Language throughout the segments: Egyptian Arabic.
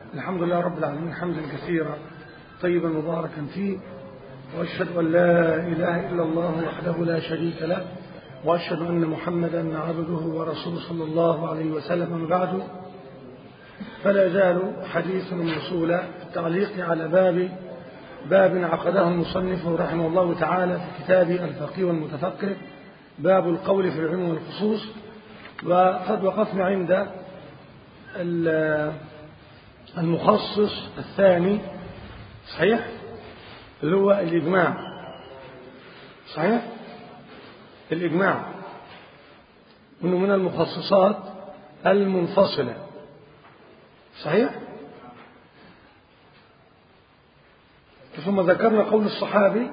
الحمد لله رب العالمين حمدا كثيرا طيبا مباركا فيه وأشهد أن لا إله إلا الله وحده لا شريك له وأشهد أن محمدا عبده ورسوله صلى الله عليه وسلم من بعد فلا يزال حديث موصولا في التعليق على باب باب عقده المصنف رحمه الله تعالى في كتاب الفقيه والمتفقه باب القول في العلم والخصوص وقد وقفنا عند المخصص الثاني صحيح اللي هو الإجماع صحيح الإجماع انه من المخصصات المنفصلة صحيح ثم ذكرنا قول الصحابي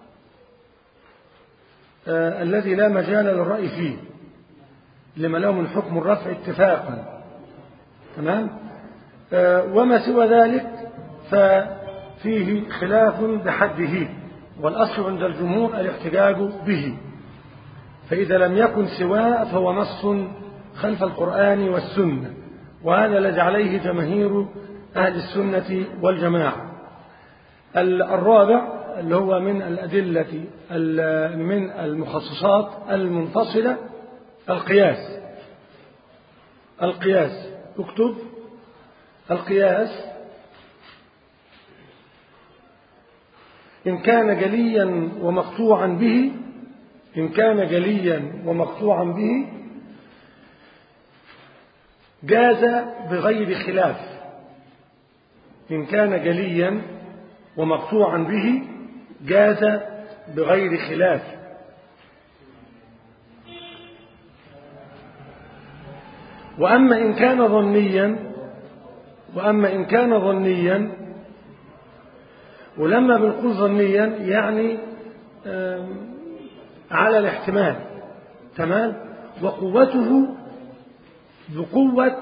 آه الذي لا مجال للرأي فيه لما له من حكم الرفع اتفاقا تمام آه وما سوى ذلك ففيه خلاف بحده والأصل عند الجمهور الاحتجاج به فإذا لم يكن سواه فهو نص خلف القرآن والسنة وهذا الذي عليه جماهير أهل السنة والجماعة الرابع اللي هو من الأدلة من المخصصات المنفصلة القياس القياس اكتب القياس إن كان جليا ومقطوعا به إن كان جليا ومقطوعا به جاز بغير خلاف إن كان جليا ومقطوعا به جاز بغير خلاف وأما إن كان ظنيا وأما إن كان ظنيا ولما بنقول ظنيا يعني على الاحتمال تمام وقوته بقوة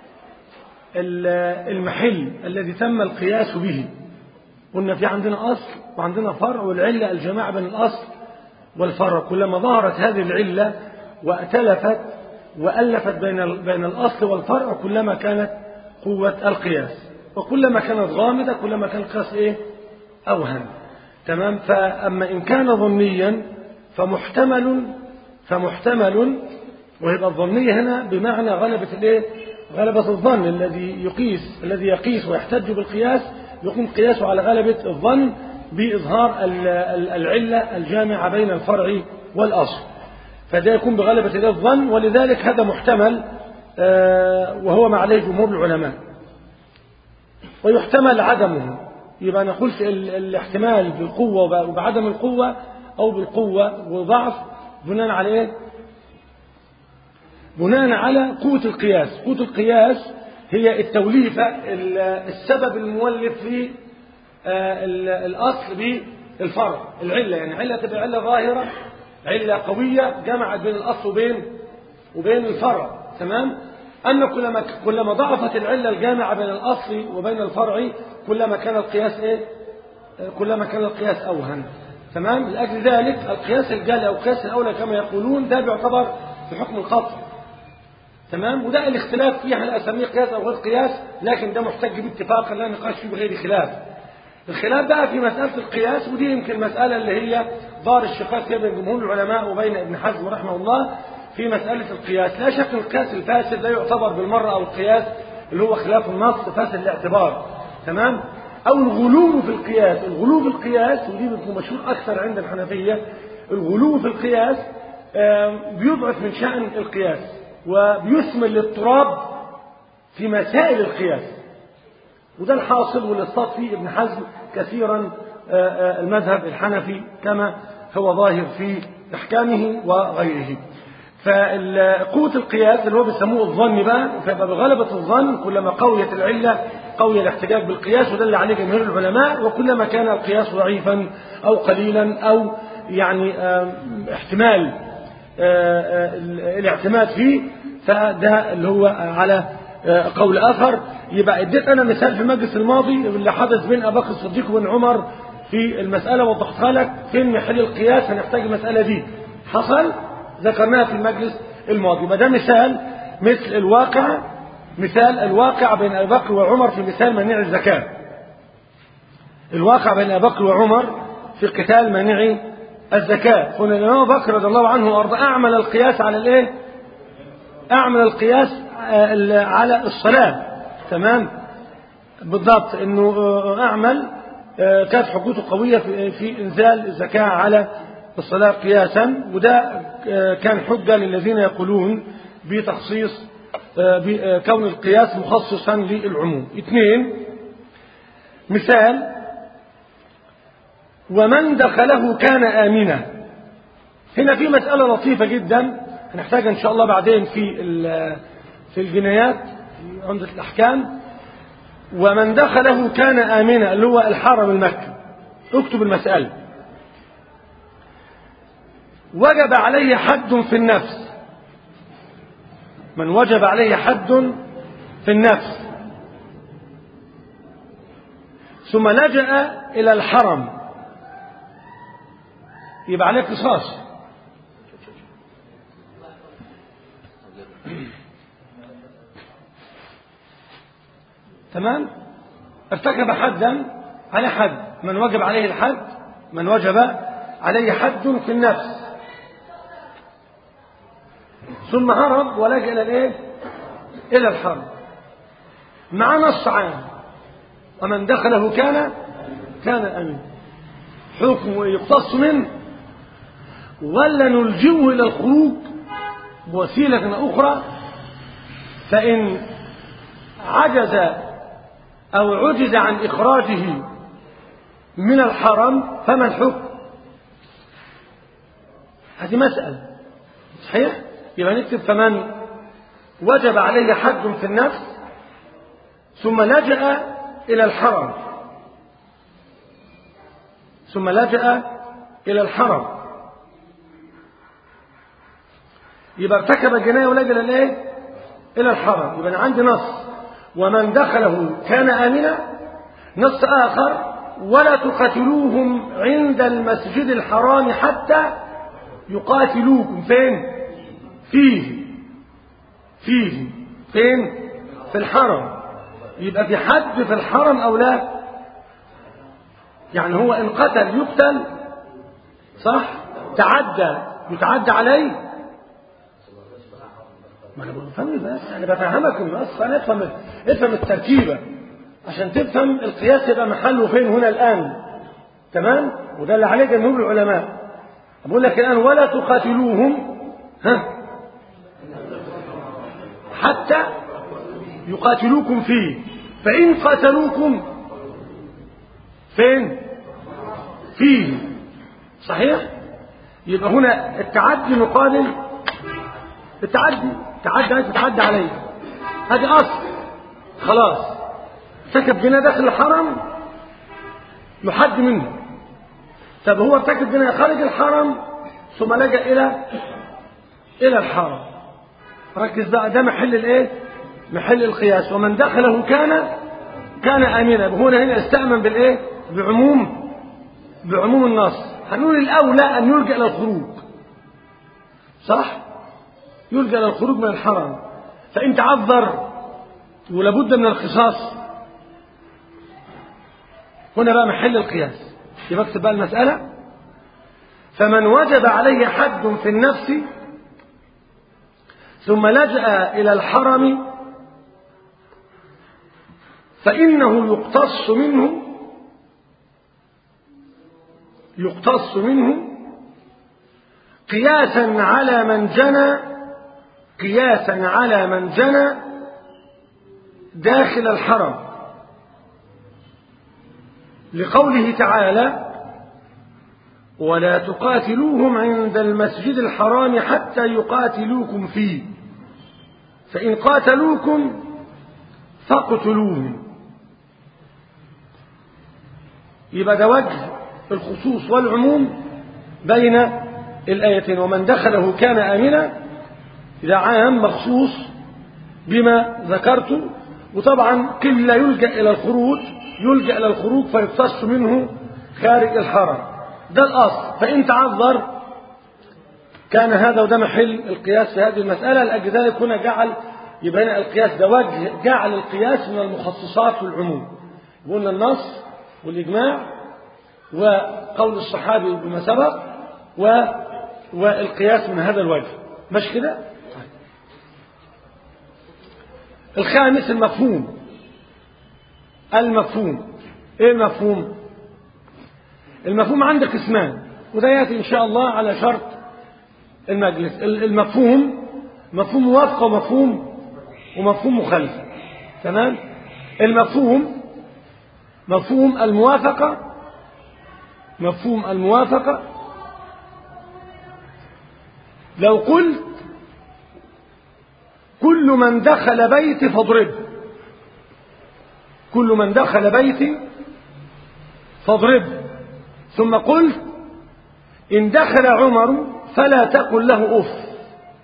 المحل الذي تم القياس به قلنا في عندنا أصل وعندنا فرع والعلة الجماعة بين الأصل والفرع كلما ظهرت هذه العلة وأتلفت وألفت بين بين الأصل والفرع كلما كانت قوة القياس وكلما كانت غامضة كلما كان القياس إيه أوهن تمام فأما إن كان ظنيا فمحتمل فمحتمل ويبقى الظنية هنا بمعنى غلبة الايه غلبة الظن الذي يقيس الذي يقيس ويحتج بالقياس يقوم قياسه على غلبة الظن بإظهار العلة الجامعة بين الفرع والأصل فده يكون بغلبة الظن ولذلك هذا محتمل وهو ما عليه جمهور العلماء ويحتمل عدمه يبقى نقول في الاحتمال بالقوة وبعدم القوة أو بالقوة وضعف بناء على إيه؟ بناء على قوة القياس قوة القياس هي التوليفة السبب المولف في الأصل بالفرع العلة يعني علة تبقى علة ظاهرة علة قوية جمعت بين الأصل وبين وبين الفرع تمام أما كلما كلما ضعفت العلة الجامعة بين الأصل وبين الفرع كلما كان القياس إيه؟ كلما كان القياس أوهن تمام لأجل ذلك القياس الجالي أو القياس الأولى كما يقولون ده بيعتبر في حكم القطع تمام وده الاختلاف فيه احنا اسميه قياس او غير قياس لكن ده محتاج باتفاق لا نقاش فيه بغير خلاف الخلاف بقى في مسألة القياس ودي يمكن المسألة اللي هي دار الشقاق بين جمهور العلماء وبين ابن حزم رحمه الله في مسألة القياس لا شك القياس الفاسد لا يعتبر بالمرة أو القياس اللي هو خلاف النص فاسد الاعتبار تمام أو الغلو في القياس الغلو في القياس ودي بتكون مشهور أكثر عند الحنفية الغلو في القياس بيضعف من شأن القياس وبيثمر الاضطراب في مسائل القياس وده الحاصل والاصطاد فيه ابن حزم كثيرا المذهب الحنفي كما هو ظاهر في احكامه وغيره فقوة القياس اللي هو بيسموه الظن بقى فيبقى بغلبة الظن كلما قويت العلة قوي الاحتجاج بالقياس وده اللي عليه جماهير العلماء وكلما كان القياس ضعيفا أو قليلا أو يعني احتمال الاعتماد فيه فده اللي هو على قول آخر يبقى اديت أنا مثال في المجلس الماضي اللي حدث بين أبي بكر الصديق وبين عمر في المسألة وضحتها لك فين محل القياس هنحتاج المسألة دي حصل ذكرناها في المجلس الماضي ما ده مثال مثل الواقع مثال الواقع بين أبي بكر وعمر في مثال منع الزكاة الواقع بين أبي بكر وعمر في قتال مانعي الزكاة هنا الإمام بكر رضي الله عنه وأرضاه أعمل القياس على الإيه؟ أعمل القياس على الصلاة تمام بالضبط إنه أعمل كانت حجته قوية في إنزال الزكاة على الصلاة قياسا وده كان حجة للذين يقولون بتخصيص بكون القياس مخصصا للعموم اثنين مثال ومن دخله كان آمنا هنا في مسألة لطيفة جدا هنحتاج إن شاء الله بعدين في في الجنايات عمدة الأحكام ومن دخله كان آمنا اللي هو الحرم المكي اكتب المسألة وجب عليه حد في النفس من وجب عليه حد في النفس ثم لجأ إلى الحرم يبقى عليه قصاص تمام ارتكب حدا على حد من وجب عليه الحد من وجب عليه حد في النفس ثم هرب ولجأ إلى الايه؟ إلى الحرب مع نص عام ومن دخله كان كان أمين حكم يقتص منه ولا نلجئه إلى الخروج بوسيلة أخرى فإن عجز أو عجز عن إخراجه من الحرم فما الحكم هذه مسألة صحيح يبقى نكتب فمن وجب عليه حد في النفس ثم لجأ إلى الحرم ثم لجأ إلى الحرم يبقى ارتكب الجناية ولجأ إلى الايه؟ إلى الحرم يبقى أنا عندي نص ومن دخله كان آمنا نص آخر ولا تقاتلوهم عند المسجد الحرام حتى يقاتلوكم فين فيه فيه فين في الحرم يبقى في حد في الحرم أو لا يعني هو إن قتل يقتل صح تعدى يتعدى عليه ما انا بفهم بس انا بفهمكم بس انا افهم افهم التركيبه عشان تفهم القياس يبقى محله فين هنا الان تمام وده اللي عليه جمهور العلماء بقول لك الان ولا تقاتلوهم ها حتى يقاتلوكم فيه فإن قاتلوكم فين فيه صحيح يبقى هنا التعدي مقابل التعدي تعدى عايز تتعدى عليه هذه اصل خلاص ارتكب جنايه داخل الحرم يحد منه طب هو ارتكب جنايه خارج الحرم ثم لجا الى الى الحرم ركز بقى ده محل الايه محل القياس ومن دخله كان كان امنا هنا هنا استأمن بالايه بعموم بعموم النص هنقول الاولى ان يلجا الى الخروج صح يلجا الى الخروج من الحرم فان تعذر ولابد من القصاص هنا بقى محل القياس يبقى اكتب بقى المساله فمن وجب عليه حد في النفس ثم لجأ إلى الحرم فإنه يقتص منه يقتص منه قياسا على من جنى قياسا على من جنى داخل الحرم لقوله تعالى ولا تقاتلوهم عند المسجد الحرام حتى يقاتلوكم فيه فإن قاتلوكم فاقتلوهم يبقى ده وجه الخصوص والعموم بين الآيتين ومن دخله كان آمنا إذا عام مخصوص بما ذكرت وطبعا كل لا يلجأ إلى الخروج يلجأ إلى الخروج فيقتص منه خارج الحرم ده الأصل فإن تعذر كان هذا وده محل القياس في هذه المسألة لأجل ذلك هنا جعل يبقى هنا القياس ده وجه جعل القياس من المخصصات والعموم قلنا النص والإجماع وقول الصحابي بما سبق و والقياس من هذا الوجه مش كده الخامس المفهوم المفهوم ايه المفهوم المفهوم عندك اسمان وده ياتي ان شاء الله على شرط المجلس المفهوم مفهوم موافقه ومفهوم ومفهوم مخالفه تمام المفهوم مفهوم الموافقه مفهوم الموافقه لو قلت كل من دخل بيتي فاضربه كل من دخل بيتي فاضربه ثم قلت إن دخل عمر فلا تقل له أف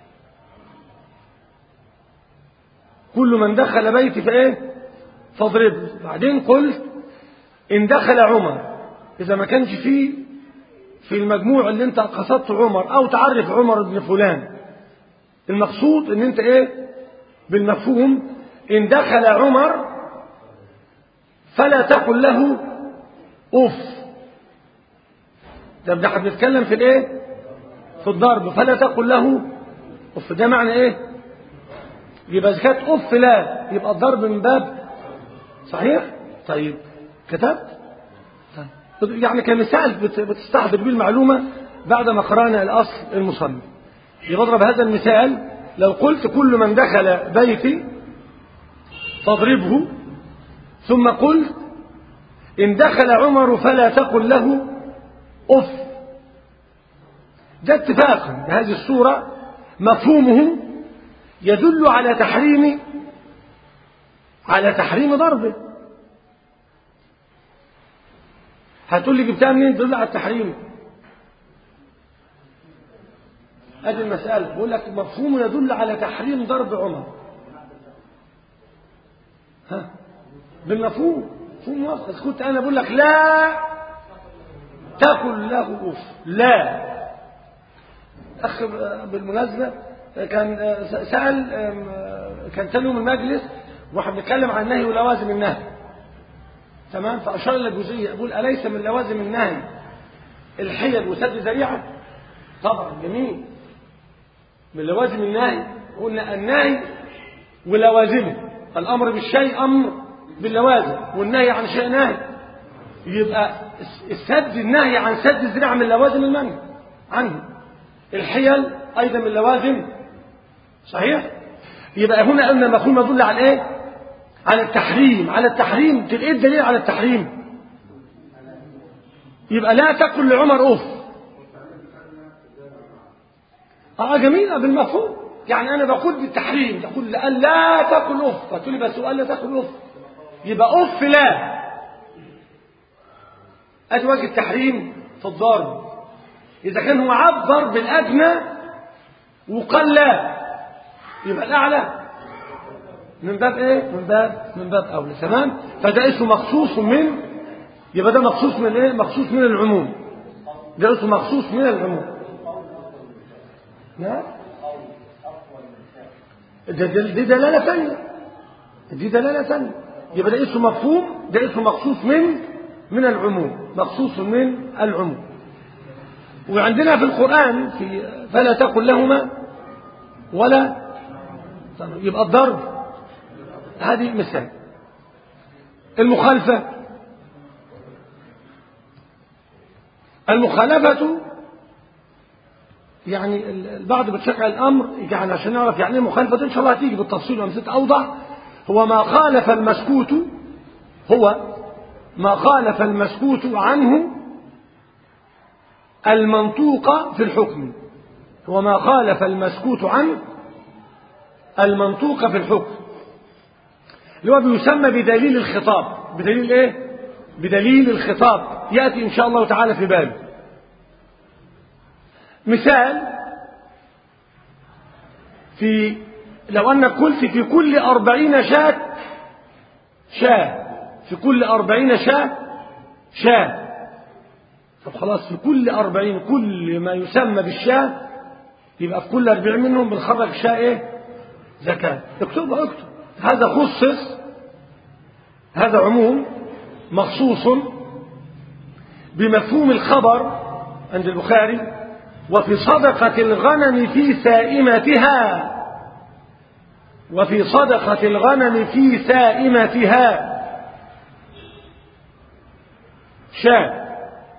كل من دخل بيتي فإيه فاضربه بعدين قلت إن دخل عمر إذا ما كانش فيه في المجموع اللي انت قصدت عمر او تعرف عمر بن فلان المقصود ان انت ايه بالمفهوم ان دخل عمر فلا تقل له اف ده ده احنا بنتكلم في الايه في الضرب فلا تقل له اف ده معنى ايه يبقى اذا كانت اف لا يبقى الضرب من باب صحيح طيب كتبت يعني كمثال بتستحضر بيه المعلومة بعد ما قرأنا الأصل المصنف يضرب هذا المثال لو قلت كل من دخل بيتي فاضربه ثم قلت إن دخل عمر فلا تقل له أف ده اتفاقا بهذه الصورة مفهومه يدل على تحريم على تحريم ضربه هتقول لي جبتها منين تدل على التحريم ادي المسألة بقول لك مفهوم يدل على تحريم ضرب عمر ها بالمفهوم مفهوم واضح كنت انا بقول لك لا تقل له اف لا اخ بالمناسبة كان سأل كان تاني يوم المجلس واحنا بنتكلم عن النهي ولوازم النهي تمام فأشار إلى جزئية أقول أليس من لوازم النهي الحيل وسد ذريعة طبعا جميل من لوازم النهي قلنا النهي ولوازمه الأمر بالشيء أمر باللوازم والنهي عن شيء نهي يبقى السد النهي عن سد الذريعة من لوازم المنهي عنه الحيل أيضا من لوازم صحيح يبقى هنا قلنا المفهوم يدل على ايه على التحريم على التحريم ايه الدليل على التحريم يبقى لا تقل لعمر اف اه جميلة بالمفهوم يعني انا بقول بالتحريم تقول لأن لا تقل اف فتقول لي بس قال لا تقل اف يبقى اف لا ادي وجه التحريم في الضرب اذا كان هو عبر بالادنى وقال لا يبقى الاعلى من باب ايه من باب من باب اولى تمام فده اسمه مخصوص من يبقى ده مخصوص من ايه مخصوص من العموم ده اسمه مخصوص من العموم نعم ده دي دلاله ثانيه دي دلاله ثانيه يبقى ده اسمه مفهوم ده اسمه مخصوص من من العموم مخصوص من العموم وعندنا في القرآن في فلا تقل لهما ولا يبقى الضرب هذه مثال المخالفة المخالفة يعني البعض بتشكل الأمر يعني عشان نعرف يعني ايه مخالفة إن شاء الله هتيجي بالتفصيل وأمثلة أوضح هو ما خالف المسكوت هو ما خالف المسكوت عنه المنطوق في الحكم هو ما خالف المسكوت عنه المنطوق في الحكم اللي هو بيسمى بدليل الخطاب بدليل ايه بدليل الخطاب يأتي إن شاء الله تعالى في باله مثال في لو أنك قلت في كل أربعين شاة شاة في كل أربعين شاة شاة طب خلاص في كل أربعين كل ما يسمى بالشاة يبقى في كل أربعين منهم بنخرج شاة إيه زكاة اكتبها اكتب هذا خصص هذا عموم مخصوص بمفهوم الخبر عند البخاري وفي صدقة الغنم في سائمتها وفي صدقة الغنم في سائمتها شاة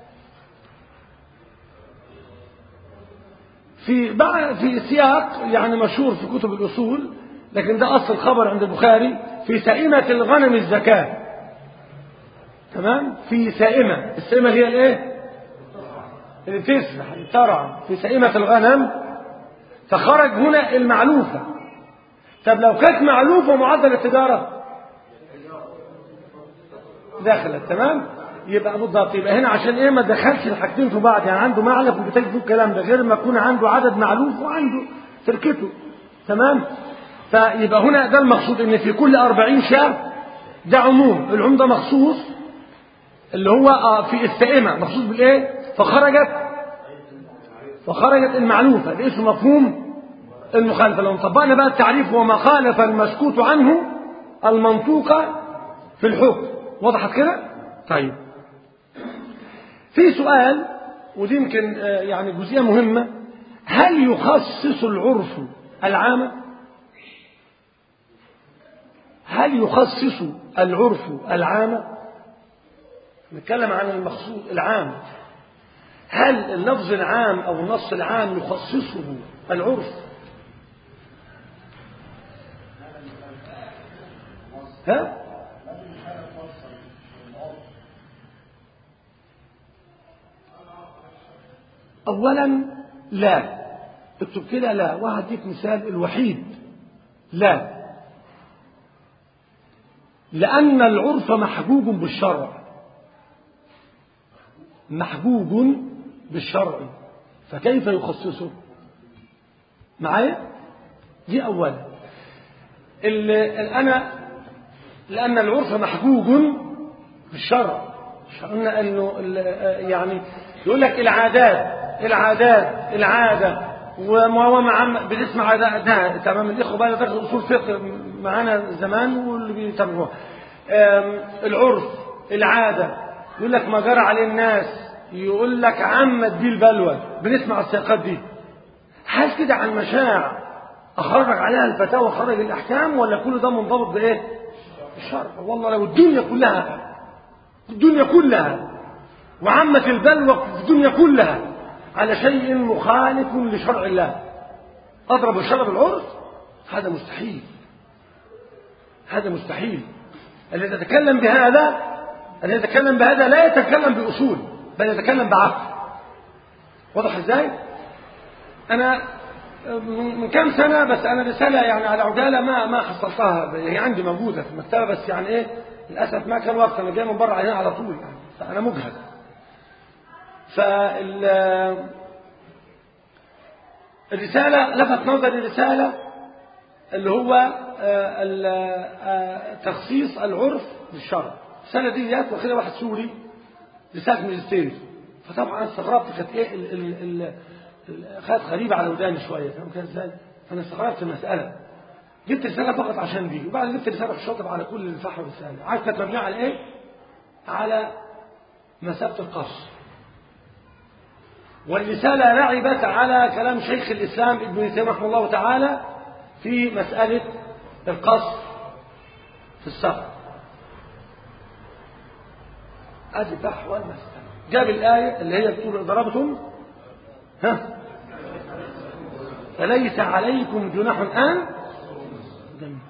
في في سياق يعني مشهور في كتب الأصول لكن ده أصل الخبر عند البخاري في سائمة الغنم الزكاة تمام في سائمة السائمة هي الايه اللي تسرح ترعى في سائمة الغنم فخرج هنا المعلوفة طب لو كانت معلوفة معدل التجارة دخلت تمام يبقى بالضبط يبقى هنا عشان ايه ما دخلش الحاجتين في بعض يعني عنده معلف وبتجد الكلام ده غير ما يكون عنده عدد معلوف وعنده تركته تمام فيبقى هنا ده المقصود ان في كل أربعين شهر ده عموم العموم ده مخصوص اللي هو في السائمة مخصوص بالايه فخرجت فخرجت المعلوفة ده اسمه مفهوم المخالفة لو طبقنا بقى التعريف وما خالف المسكوت عنه المنطوقة في الحكم وضحت كده طيب في سؤال ودي يمكن يعني جزئية مهمة هل يخصص العرف العامة هل يخصص العرف العامة نتكلم عن المقصود العام هل اللفظ العام أو النص العام يخصصه العرف ها أولا لا اكتب كده لا وهديك مثال الوحيد لا لأن العرف محجوج بالشرع محجوج بالشرع فكيف يخصصه معايا دي أولا أنا لأن العرف محجوج بالشرع قلنا أنه يعني يقول لك العادات العادات العادة وهو مع بنسمع ده, ده تمام الإخوة بقى دخلوا أصول فقه معانا زمان واللي بيتابعوها العرف العادة يقول لك ما جرى عليه الناس يقول لك عمت بيه البلوى بنسمع السياقات دي حاس كده عن مشاع أخرج عليها الفتاوى خرج الأحكام ولا كل ده منضبط بإيه؟ الشرع والله لو الدنيا كلها الدنيا كلها وعمت البلوى في الدنيا كلها على شيء مخالف لشرع الله أضرب الشرع بالعرف هذا مستحيل هذا مستحيل الذي يتكلم بهذا الذي يتكلم بهذا لا يتكلم بأصول بل يتكلم بعقل واضح ازاي انا من كام سنة بس انا رسالة يعني على عجالة ما ما حصلتها هي عندي موجودة في المكتبة بس يعني ايه للأسف ما كان وقت انا جاي من بره هنا على طول يعني فانا مجهد فال الرسالة لفت نظري رسالة اللي هو تخصيص العرف بالشرع السنة دي جات واخدها واحد سوري رسالة ماجستير فطبعا استغربت كانت ايه ال ال ال كانت غريبة على وداني شوية فاهم كده ازاي؟ فانا استغربت المسألة جبت رسالة فقط عشان دي وبعد جبت رسالة في الشاطئ على كل الفحر والرسالة عارف كانت مبنية على ايه؟ على مسافة القصر والرسالة لعبت على كلام شيخ الإسلام ابن تيمية رحمه الله تعالى في مسألة القصر في السفر ادي فحوى المسألة جاب الآية اللي هي بتقول ضربتم ها فليس عليكم جناح الآن جميل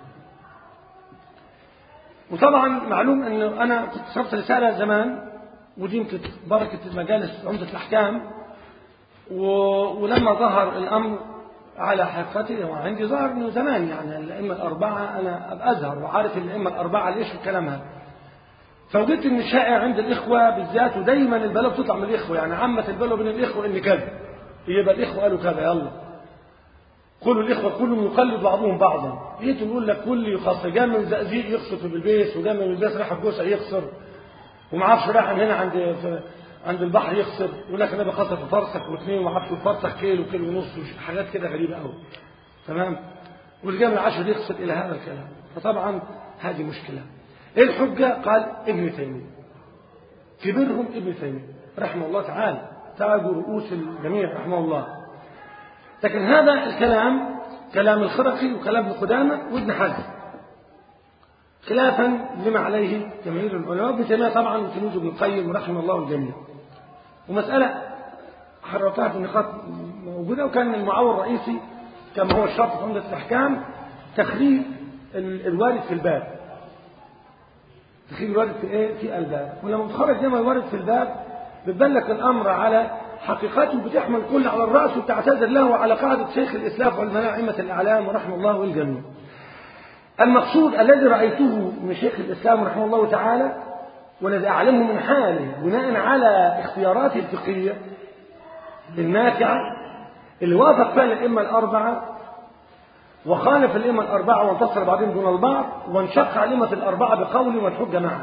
وطبعا معلوم انه انا كنت صرفت رسالة زمان ودي يمكن بركة مجالس عمدة الأحكام و... ولما ظهر الأمر على حقيقته وعندي ظهر انه زمان يعني الائمه الاربعه انا ابقى ازهر وعارف الائمه الاربعه ليش الكلام هذا فوجدت ان الشائع عند الاخوه بالذات ودايما البلاوه بتطلع من الاخوه يعني عامه البلاوه بين الاخوه ان كذا يبقى الاخوه قالوا كذا يلا كل الاخوه كلهم يقلد بعضهم بعضا لقيت نقول لك كل يخسر جاء من زقزيق يخسر في بالبيس وجاء من البيس راح الجوسه يخسر وما اعرفش راح من هنا عند في عند البحر يخسر يقول لك انا بخسر في فرسك واثنين وما اعرفش الفرسك كيلو كيلو ونص حاجات كده غريبه قوي تمام والجامع العشر يقصد إلى هذا الكلام فطبعا هذه مشكلة إيه الحجة قال ابن تيمية كبرهم ابن تيمية رحمه الله تعالى تاج رؤوس الجميع رحمه الله لكن هذا الكلام كلام الخرقي وكلام ابن قدامة وابن حزم خلافا لما عليه جماهير العلماء ابن تيمية طبعا وتلميذ ابن القيم رحمه الله الجميع ومسألة حررتها في نقاط موجودة وكان المعول الرئيسي كما هو الشرط في عمدة الأحكام تخريج الوارد في الباب تخريج الوارد في ايه؟ في الباب ولما تخرج زي ما الوارد في الباب بتبان لك الأمر على حقيقته بتحمل كل على الرأس وتعتذر له على قاعدة شيخ الإسلام وعلماء أئمة الأعلام ورحمه الله والجميع المقصود الذي رأيته من شيخ الإسلام رحمه الله تعالى والذي أعلمه من حاله بناء على اختياراته الفقهية النافعة اللي وافق فيها الأئمة الأربعة وخالف الأئمة الأربعة وانتصر بعضهم دون البعض وانشق على الأئمة الأربعة بقول والحجة معه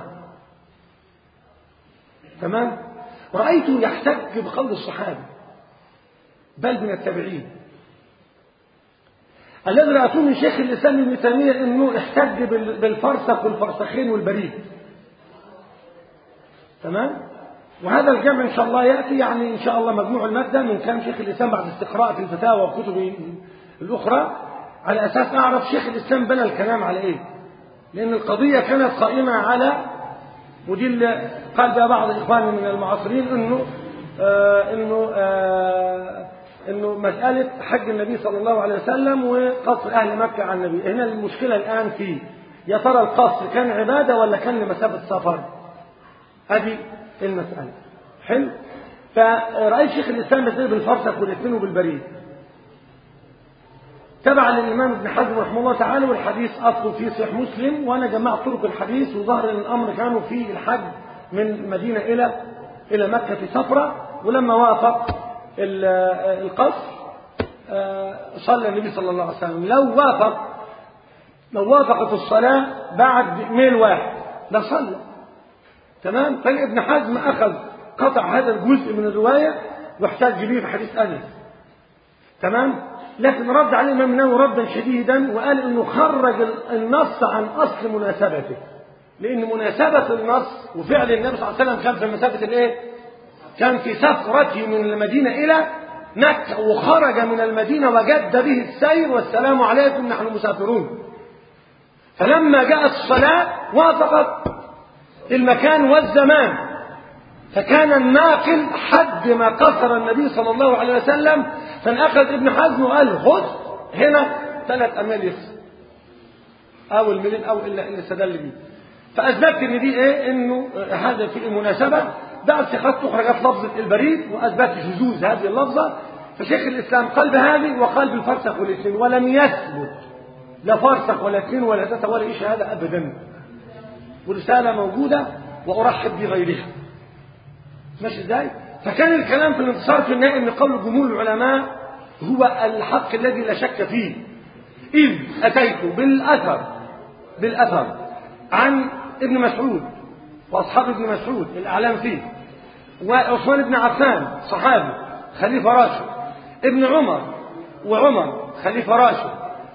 تمام رأيته يحتج بقول الصحابة بل من التابعين الذي رأيته من شيخ الإسلام ابن تيمية أنه احتج بالفرسخ والفرسخين والبريد تمام وهذا الجمع إن شاء الله يأتي يعني إن شاء الله مجموع المادة من كلام شيخ الإسلام بعد استقراء في الفتاوى وكتب الأخرى على أساس أعرف شيخ الإسلام بنى الكلام على إيه لأن القضية كانت قائمة على ودي اللي قال بها بعض إخواني من المعاصرين إنه آه إنه آه إنه مسألة حج النبي صلى الله عليه وسلم وقصر أهل مكة عن النبي هنا المشكلة الآن في يا ترى القصر كان عبادة ولا كان لمسافة سفر هذه المسألة حلو فرأيت شيخ الإسلام بيصير بالفرسخ والاثنين وبالبريد تبع للإمام ابن حزم رحمه الله تعالى والحديث أصله في صحيح مسلم وأنا جمعت طرق الحديث وظهر أن الأمر كانوا في الحج من المدينة إلى إلى مكة في سفرة ولما وافق القصر صلى النبي صلى الله عليه وسلم لو وافق لو وافقت الصلاة بعد ميل واحد لصلى تمام فابن حزم أخذ قطع هذا الجزء من الرواية واحتج به في حديث أنس تمام لكن رد عليه الإمام النووي ردا شديدا وقال إنه خرج النص عن أصل مناسبته لأن مناسبة النص وفعل النبي صلى الله عليه وسلم كان في مسافة الإيه؟ كان في سفرته من المدينة إلى مكة وخرج من المدينة وجد به السير والسلام عليكم نحن مسافرون فلما جاءت الصلاة وافقت المكان والزمان فكان الناقل حد ما قصر النبي صلى الله عليه وسلم فانأخذ ابن حزم وقال خذ هنا ثلاث أميال يسر أو الميلين أو إلا إلا استدل بيه فأثبتت إن دي إيه إنه هذا في المناسبة بعد ثقات أخرى جت لفظة البريد وأثبت شذوذ هذه اللفظة فشيخ الإسلام قال بهذه وقال بالفرسخ والاثنين ولم يثبت لا فرسخ ولا اثنين ولا ثلاثة ولا شيء هذا أبدا ورسالة موجودة وأرحب بغيرها ماشي ازاي؟ فكان الكلام في الانتصار في النهاية ان قول جمهور العلماء هو الحق الذي لا شك فيه إذ أتيت بالأثر بالأثر عن ابن مسعود وأصحاب ابن مسعود الأعلام فيه وعثمان بن عفان صحابي خليفة راشد ابن عمر وعمر خليفة راشد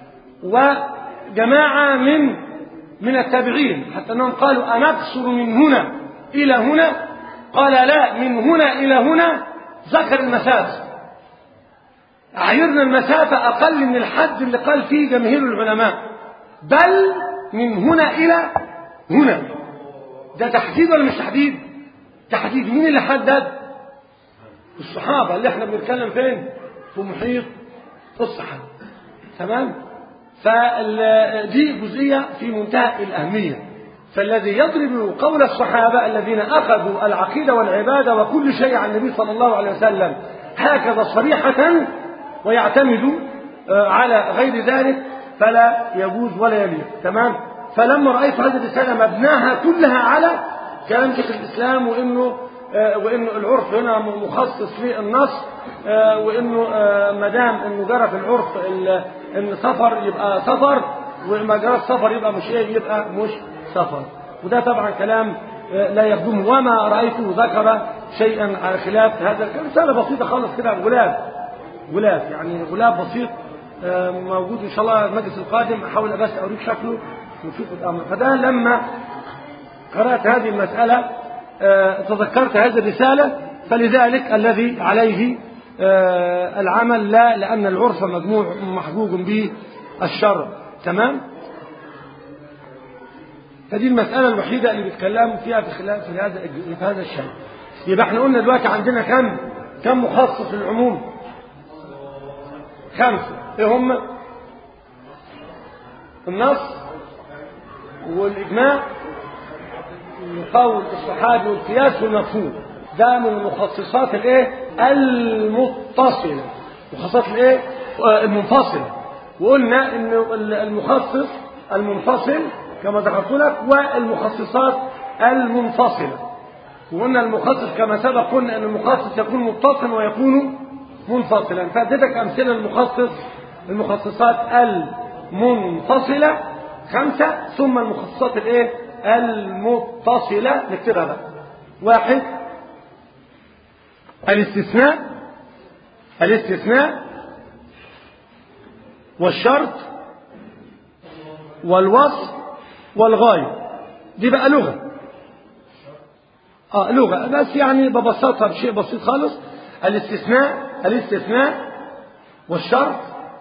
وجماعة من من التابعين حتى أنهم قالوا أنقصر من هنا إلى هنا قال لا من هنا إلى هنا ذكر المسافة عيرنا المسافة أقل من الحد اللي قال فيه جماهير العلماء بل من هنا إلى هنا ده تحديد ولا مش تحديد تحديد مين اللي حدد الصحابة اللي احنا بنتكلم فين في محيط الصحابة تمام فدي جزئية في منتهى الأهمية فالذي يضرب قول الصحابة الذين أخذوا العقيدة والعبادة وكل شيء عن النبي صلى الله عليه وسلم هكذا صريحة ويعتمد على غير ذلك فلا يجوز ولا يليق تمام فلما رأيت هذه الرسالة مبناها كلها على كلام شيخ الإسلام وإنه وإنه العرف هنا مخصص في النص وإنه ما دام إنه جرى في العرف إن سفر يبقى سفر وما جرى السفر يبقى مش إيه يبقى مش سفر وده طبعا كلام لا يخدمه وما رأيته ذكر شيئا على خلاف هذا الكلام رسالة بسيطة خالص كده غلاف غلاف يعني غلاف بسيط آه، موجود ان شاء الله المجلس القادم احاول بس اوريك شكله ونشوف الامر فده لما قرات هذه المساله آه، تذكرت هذه الرساله فلذلك الذي عليه آه، العمل لا لان العرف مجموع محجوج به الشرع تمام فدي المسألة الوحيدة اللي بيتكلموا فيها في خلال في هذا في هذا الشأن. يبقى احنا قلنا دلوقتي عندنا كم كم مخصص للعموم؟ خمسة، ايه هم؟ النص والإجماع وقول الصحابي والقياس والمفهوم. ده من المخصصات الايه؟ المتصلة. مخصصات الايه؟ آه، المنفصلة. وقلنا ان المخصص المنفصل كما ذكرت لك والمخصصات المنفصلة وقلنا المخصص كما سبق قلنا أن المخصص يكون متصلا ويكون منفصلا فادتك أمثلة المخصص المخصصات المنفصلة خمسة ثم المخصصات الايه المتصلة نكتبها بقى واحد الاستثناء الاستثناء والشرط والوصف والغاية دي بقى لغة اه لغة بس يعني ببساطة بشيء بسيط خالص الاستثناء الاستثناء والشرط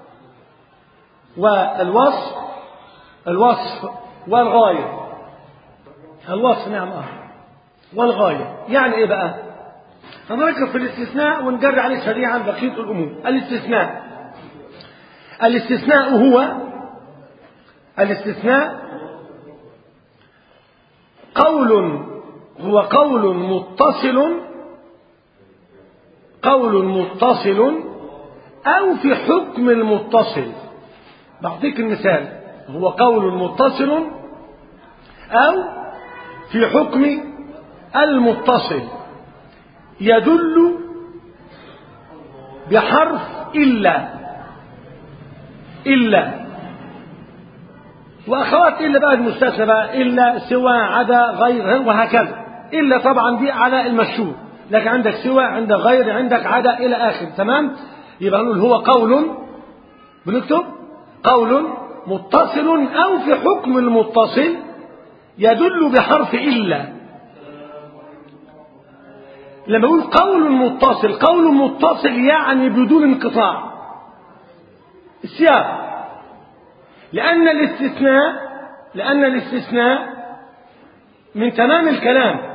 والوصف الوصف والغاية الوصف نعم اه والغاية يعني ايه بقى هنركز في الاستثناء ونجري عليه سريعا بقية الأمور الاستثناء الاستثناء هو الاستثناء قول هو قول متصل قول متصل أو في حكم المتصل بعطيك المثال هو قول متصل أو في حكم المتصل يدل بحرف إلا إلا وأخوات إلا بقى المستثنى بقى إلا سوى عدا غير وهكذا إلا طبعا دي على المشهور لكن عندك سوى عندك غير عندك عدا إلى آخر تمام يبقى نقول هو قول بنكتب قول متصل أو في حكم المتصل يدل بحرف إلا لما يقول قول متصل قول متصل يعني بدون انقطاع السياق لأن الاستثناء لأن الاستثناء من تمام الكلام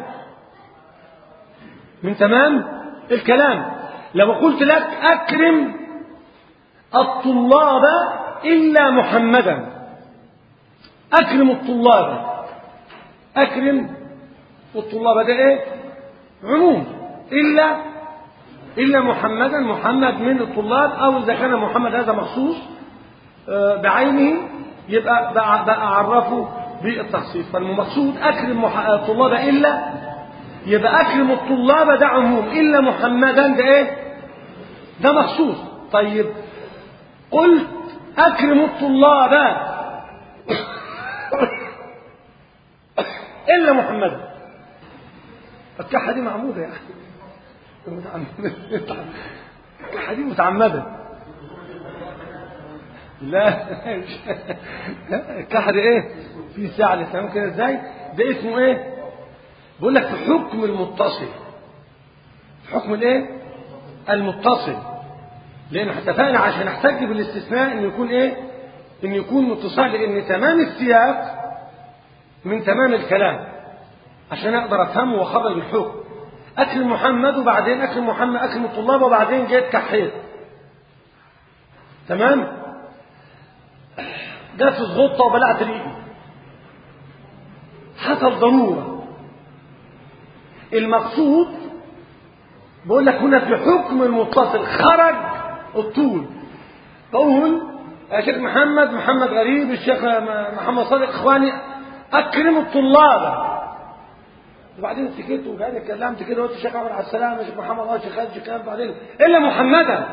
من تمام الكلام لو قلت لك أكرم الطلاب إلا محمدا أكرم الطلاب أكرم الطلاب ده إيه عموم إلا إلا محمدا محمد من الطلاب أو إذا كان محمد هذا مخصوص بعينه يبقى بقى أعرفه بالتخصيص فالمقصود أكرم الطلاب إلا يبقى أكرم الطلاب ده عموم إلا محمدا ده إيه ده مخصوص طيب قلت أكرم الطلاب إلا محمدا الكحة دي معمودة يا أخي الكحة دي متعمدة لا الكحر ايه في ساعة الاسلام كده ازاي ده اسمه ايه بقول لك في حكم المتصل في حكم الايه المتصل لان اتفقنا عشان نحتج بالاستثناء ان يكون ايه ان يكون متصل لان تمام السياق من تمام الكلام عشان اقدر افهمه واخرج الحكم اكل محمد وبعدين اكل محمد اكل الطلاب وبعدين جيت كحيت تمام جت غطة وبلعت ريقي حصل ضرورة المقصود بقول لك هنا في حكم المتصل خرج الطول بقول يا شيخ محمد محمد غريب الشيخ محمد صادق اخواني اكرموا الطلاب وبعدين سكت وبعدين اتكلمت كده قلت الشيخ عمر على السلامه يا شيخ محمد اه شيخ شيخ بعدين الا محمدا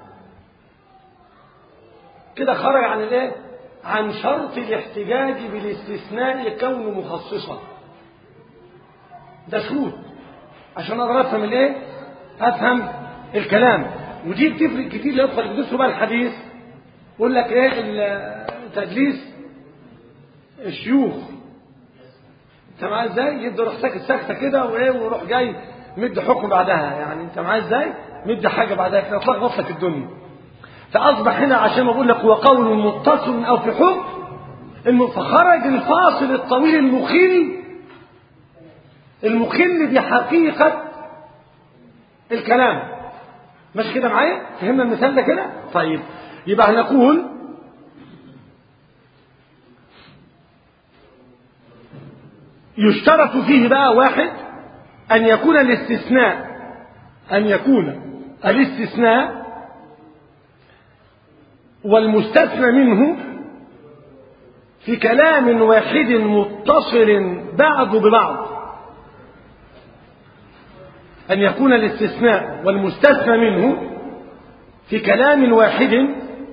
كده خرج عن الايه عن شرط الاحتجاج بالاستثناء كونه مخصصا ده شروط عشان اقدر افهم الايه افهم الكلام ودي بتفرق كتير لو يدخل يدرسوا بقى الحديث يقول لك ايه تدليس الشيوخ انت معايا ازاي يبدا يروح ساكت ساكته كده وايه ويروح جاي مد حكم بعدها يعني انت معايا ازاي مد حاجه بعدها كده تلخبط لك الدنيا فاصبح هنا عشان ما بقول لك هو قول متصل او في حكم انه فخرج الفاصل الطويل المخل المخل بحقيقه الكلام مش كده معايا فهمنا المثال ده كده طيب يبقى هنقول يشترط فيه بقى واحد أن يكون الاستثناء أن يكون الاستثناء والمستثنى منه في كلام واحد متصل بعض ببعض أن يكون الاستثناء والمستثنى منه في كلام واحد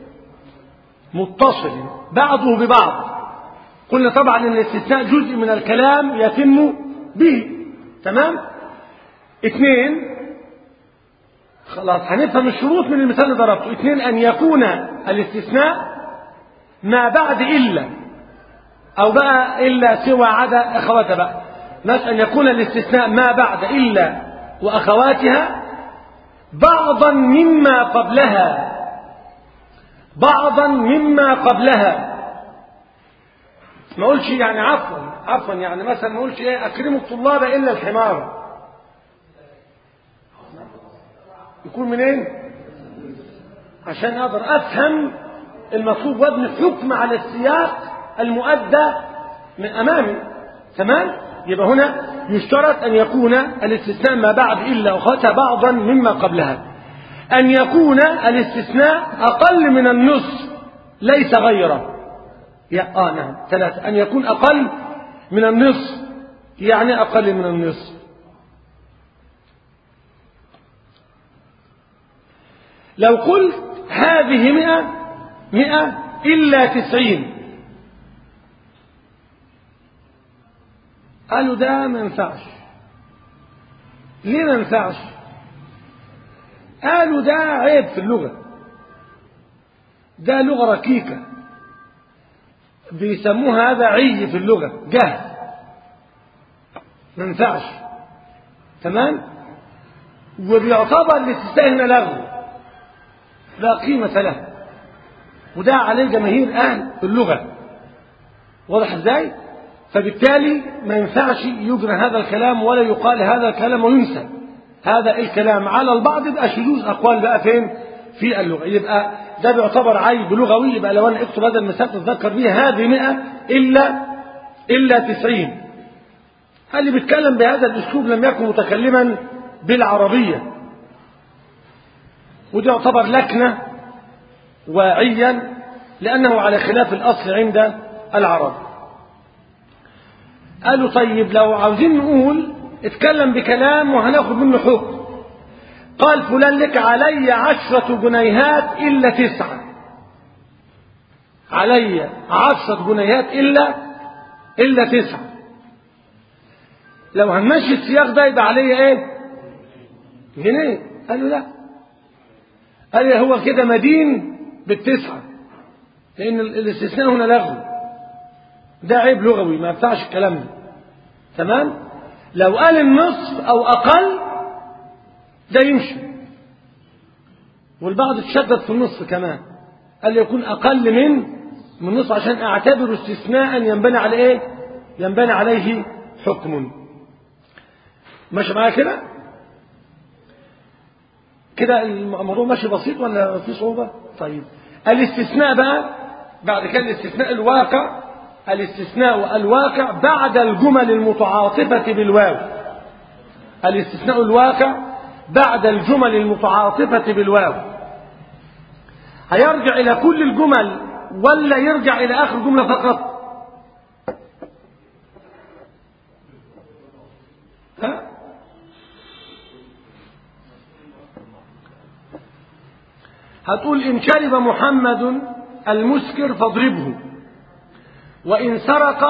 متصل بعضه ببعض قلنا طبعا ان الاستثناء جزء من الكلام يتم به تمام اثنين خلاص هنفهم الشروط من المثال اللي ضربته اثنين ان يكون الاستثناء ما بعد الا او بقى الا سوى عدا اخواتها بقى مثلا ان يكون الاستثناء ما بعد الا واخواتها بعضا مما قبلها بعضا مما قبلها ما اقولش يعني عفوا عفوا يعني مثلا ما اقولش ايه اكرموا الطلاب الا الحمار يكون منين عشان اقدر افهم المطلوب وابني حكم على السياق المؤدى من امامي تمام يبقى هنا يشترط ان يكون الاستثناء ما بعد الا اخواتها بعضا مما قبلها ان يكون الاستثناء اقل من النصف ليس غيره يا آه نعم ثلاثة أن يكون أقل من النصف يعني أقل من النصف لو قلت هذه مئة مئة إلا تسعين قالوا ده ما ينفعش ليه ما ينفعش قالوا ده عيب في اللغة ده لغة ركيكة بيسموها هذا عي في اللغة جهل ما ينفعش تمام وبيعتبر الاستثناء هنا لغو لا قيمة له وده عليه جماهير أهل اللغة واضح ازاي فبالتالي ما ينفعش يجرى هذا الكلام ولا يقال هذا الكلام وينسى هذا الكلام على البعض يبقى شذوذ أقوال بقى فين في اللغة يبقى ده بيعتبر عيب لغوي يبقى لو انا اكتب هذا المثال تتذكر به هذه 100 الا الا 90 اللي بيتكلم بهذا الاسلوب لم يكن متكلما بالعربيه وده يعتبر لكنه واعيا لانه على خلاف الاصل عند العرب قالوا طيب لو عاوزين نقول اتكلم بكلام وهناخد منه حكم قال فلان لك علي عشرة جنيهات إلا تسعة علي عشرة جنيهات إلا إلا تسعة لو هنمشي السياق ده يبقى علي إيه؟ جنيه قالوا لا قال لي هو كده مدين بالتسعة لأن الاستثناء هنا لغو ده عيب لغوي ما ينفعش الكلام ده تمام لو قال النصف أو أقل ده يمشي والبعض تشدد في النصف كمان قال يكون أقل من من النصف عشان أعتبره استثناء ينبني على إيه ينبني عليه حكم ماشي معايا كده كده الموضوع ماشي بسيط ولا في صعوبة طيب الاستثناء بقى بعد كده الاستثناء الواقع الاستثناء الواقع بعد الجمل المتعاطفة بالواو الاستثناء الواقع بعد الجمل المتعاطفة بالواو هيرجع إلى كل الجمل ولا يرجع إلى آخر جملة فقط ها؟ هتقول إن شرب محمد المسكر فاضربه وإن سرق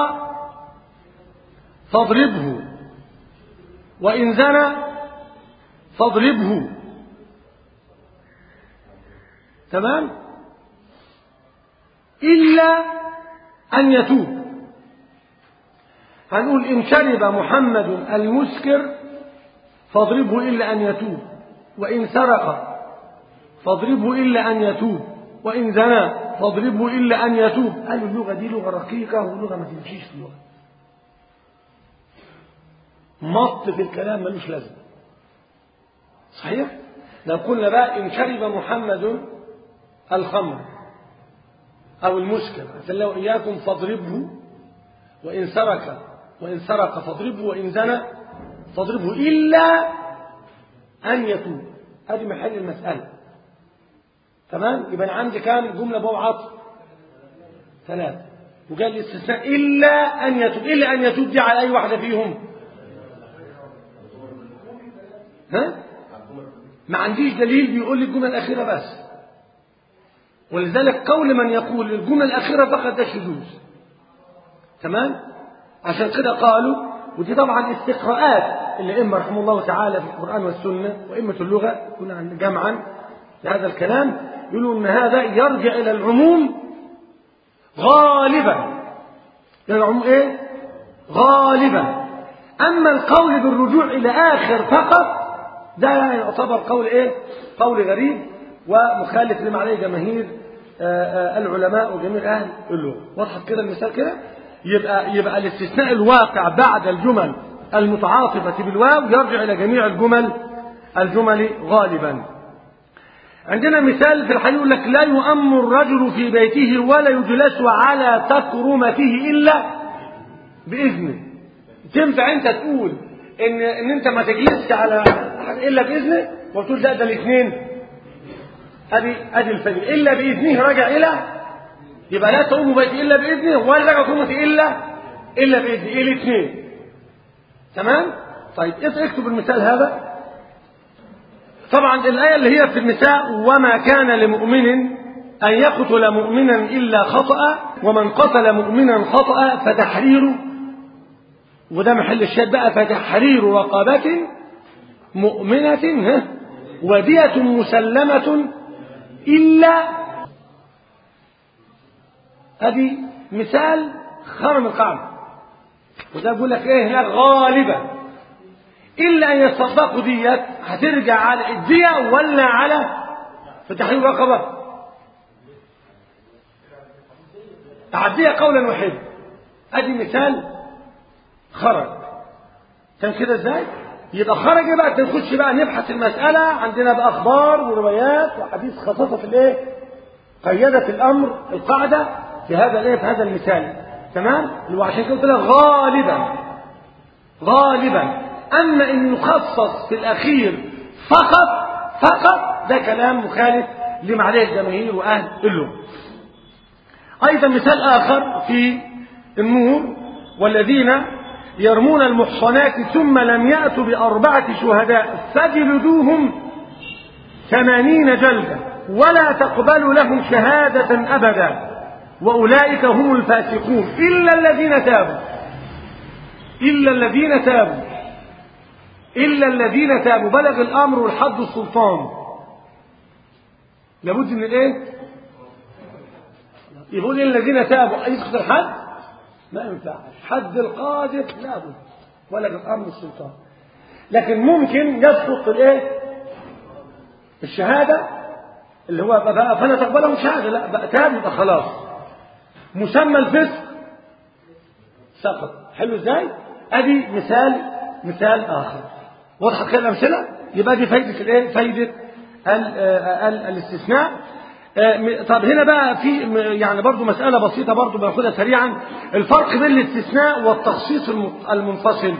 فاضربه وإن زنى فاضربه تمام إلا أن يتوب هنقول إن شرب محمد المسكر فاضربه إلا أن يتوب وإن سرق فاضربه إلا أن يتوب وإن زنى فاضربه إلا أن يتوب قالوا اللغة دي لغة رقيقة ولغة ما تمشيش في اللغة مط في الكلام ملوش لازمة صحيح؟ لو قلنا بقى إن شرب محمد الخمر أو المسكر فلو إياكم فاضربه وإن سرق وإن سرق فاضربه وإن زنى فاضربه إلا أن يتوب هذه محل المسألة تمام يبقى أنا عندي كام جملة بو عطف ثلاثة وقال الاستثناء إلا أن يتوب إلا أن يتوب دي على أي واحدة فيهم ها ما عنديش دليل بيقول لي الجملة الأخيرة بس ولذلك قول من يقول الجملة الأخيرة فقط ده شذوذ تمام عشان كده قالوا ودي طبعا استقراءات اللي إما رحمه الله تعالى في القرآن والسنة وإمة اللغة كنا جمعا لهذا الكلام يقولوا أن هذا يرجع إلى العموم غالبا إلى العموم إيه؟ غالبا أما القول بالرجوع إلى آخر فقط ده يعتبر قول إيه؟ قول غريب ومخالف لما عليه جماهير العلماء وجميع أهل اللغة وضحت كده المثال كده يبقى يبقى الاستثناء الواقع بعد الجمل المتعاطفة بالواو يرجع إلى جميع الجمل الجمل غالبا عندنا مثال في الحديث يقول لك لا يؤم الرجل في بيته ولا يجلس على تكرمته إلا بإذنه تنفع أنت تقول إن إن أنت ما تجلسش على إلا بإذنه وتقول لا ده الاثنين أدي أدي الفجر إلا بإذنه رجع إلى يبقى لا تقوم بيتي إلا بإذنه ولا رجع قومتي إلا إلا بإذنه إيه الاثنين تمام طيب اكتب المثال هذا طبعا الآية اللي هي في النساء وما كان لمؤمن أن يقتل مؤمنا إلا خطأ ومن قتل مؤمنا خطأ فتحرير وده محل الشهاد بقى فتحرير رقبة مؤمنة ودية مسلمة إلا هذه مثال خرم القاعدة وده بيقول لك ايه هناك غالبا إلا أن يصدقوا ديت هترجع على الدية ولا على فتحرير رقبة تعديها قولا واحدا ادي مثال خرج كان كده ازاي يبقى خرج بقى تنخش بقى نبحث المسألة عندنا بقى أخبار وروايات وحديث خصصة في الإيه؟ قيدت الأمر القاعدة في هذا الإيه؟ في هذا المثال تمام؟ وعشان كده قلت لك غالبا غالبا أما إن يخصص في الأخير فقط فقط ده كلام مخالف لما عليه الجماهير وأهل اللغة أيضا مثال آخر في النور والذين يرمون المحصنات ثم لم يأتوا بأربعة شهداء فجلدوهم ثمانين جلدة ولا تقبلوا لهم شهادة أبدا وأولئك هم الفاسقون إلا الذين تابوا إلا الذين تابوا إلا الذين تابوا بلغ الأمر والحد السلطان لابد من الإيه؟ يقول إلا الذين تابوا يسقط الحد ما ينفعش حد القاذف لابد ولا بالامر السلطان لكن ممكن يسقط الايه الشهاده اللي هو بقى فلا تقبله شهاده لا بقى تاب يبقى خلاص مسمى الفسق سقط حلو ازاي ادي مثال مثال اخر وضحت كده الامثله يبقى دي فايده الايه فايده ال ال الاستثناء طب هنا بقى في يعني برضو مسألة بسيطة برضو بناخدها سريعا الفرق بين الاستثناء والتخصيص المنفصل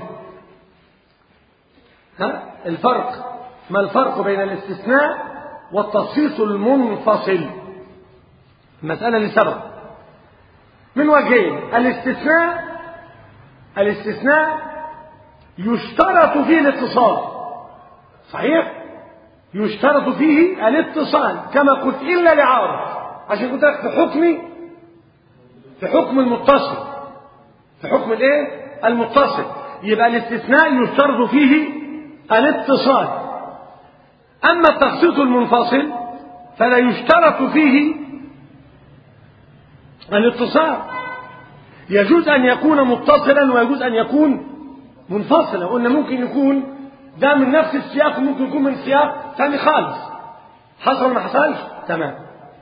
ها الفرق ما الفرق بين الاستثناء والتخصيص المنفصل المسألة اللي سبق من وجهين الاستثناء الاستثناء يشترط فيه الاتصال صحيح يشترط فيه الاتصال كما قلت إلا لعارض عشان قلت لك في حكم في حكم المتصل في حكم الايه المتصل يبقى الاستثناء يشترط فيه الاتصال أما التخصيص المنفصل فلا يشترط فيه الاتصال يجوز أن يكون متصلا ويجوز أن يكون منفصلا قلنا ممكن يكون ده من نفس السياق وممكن يكون من سياق ثاني خالص حصل ما حصلش تمام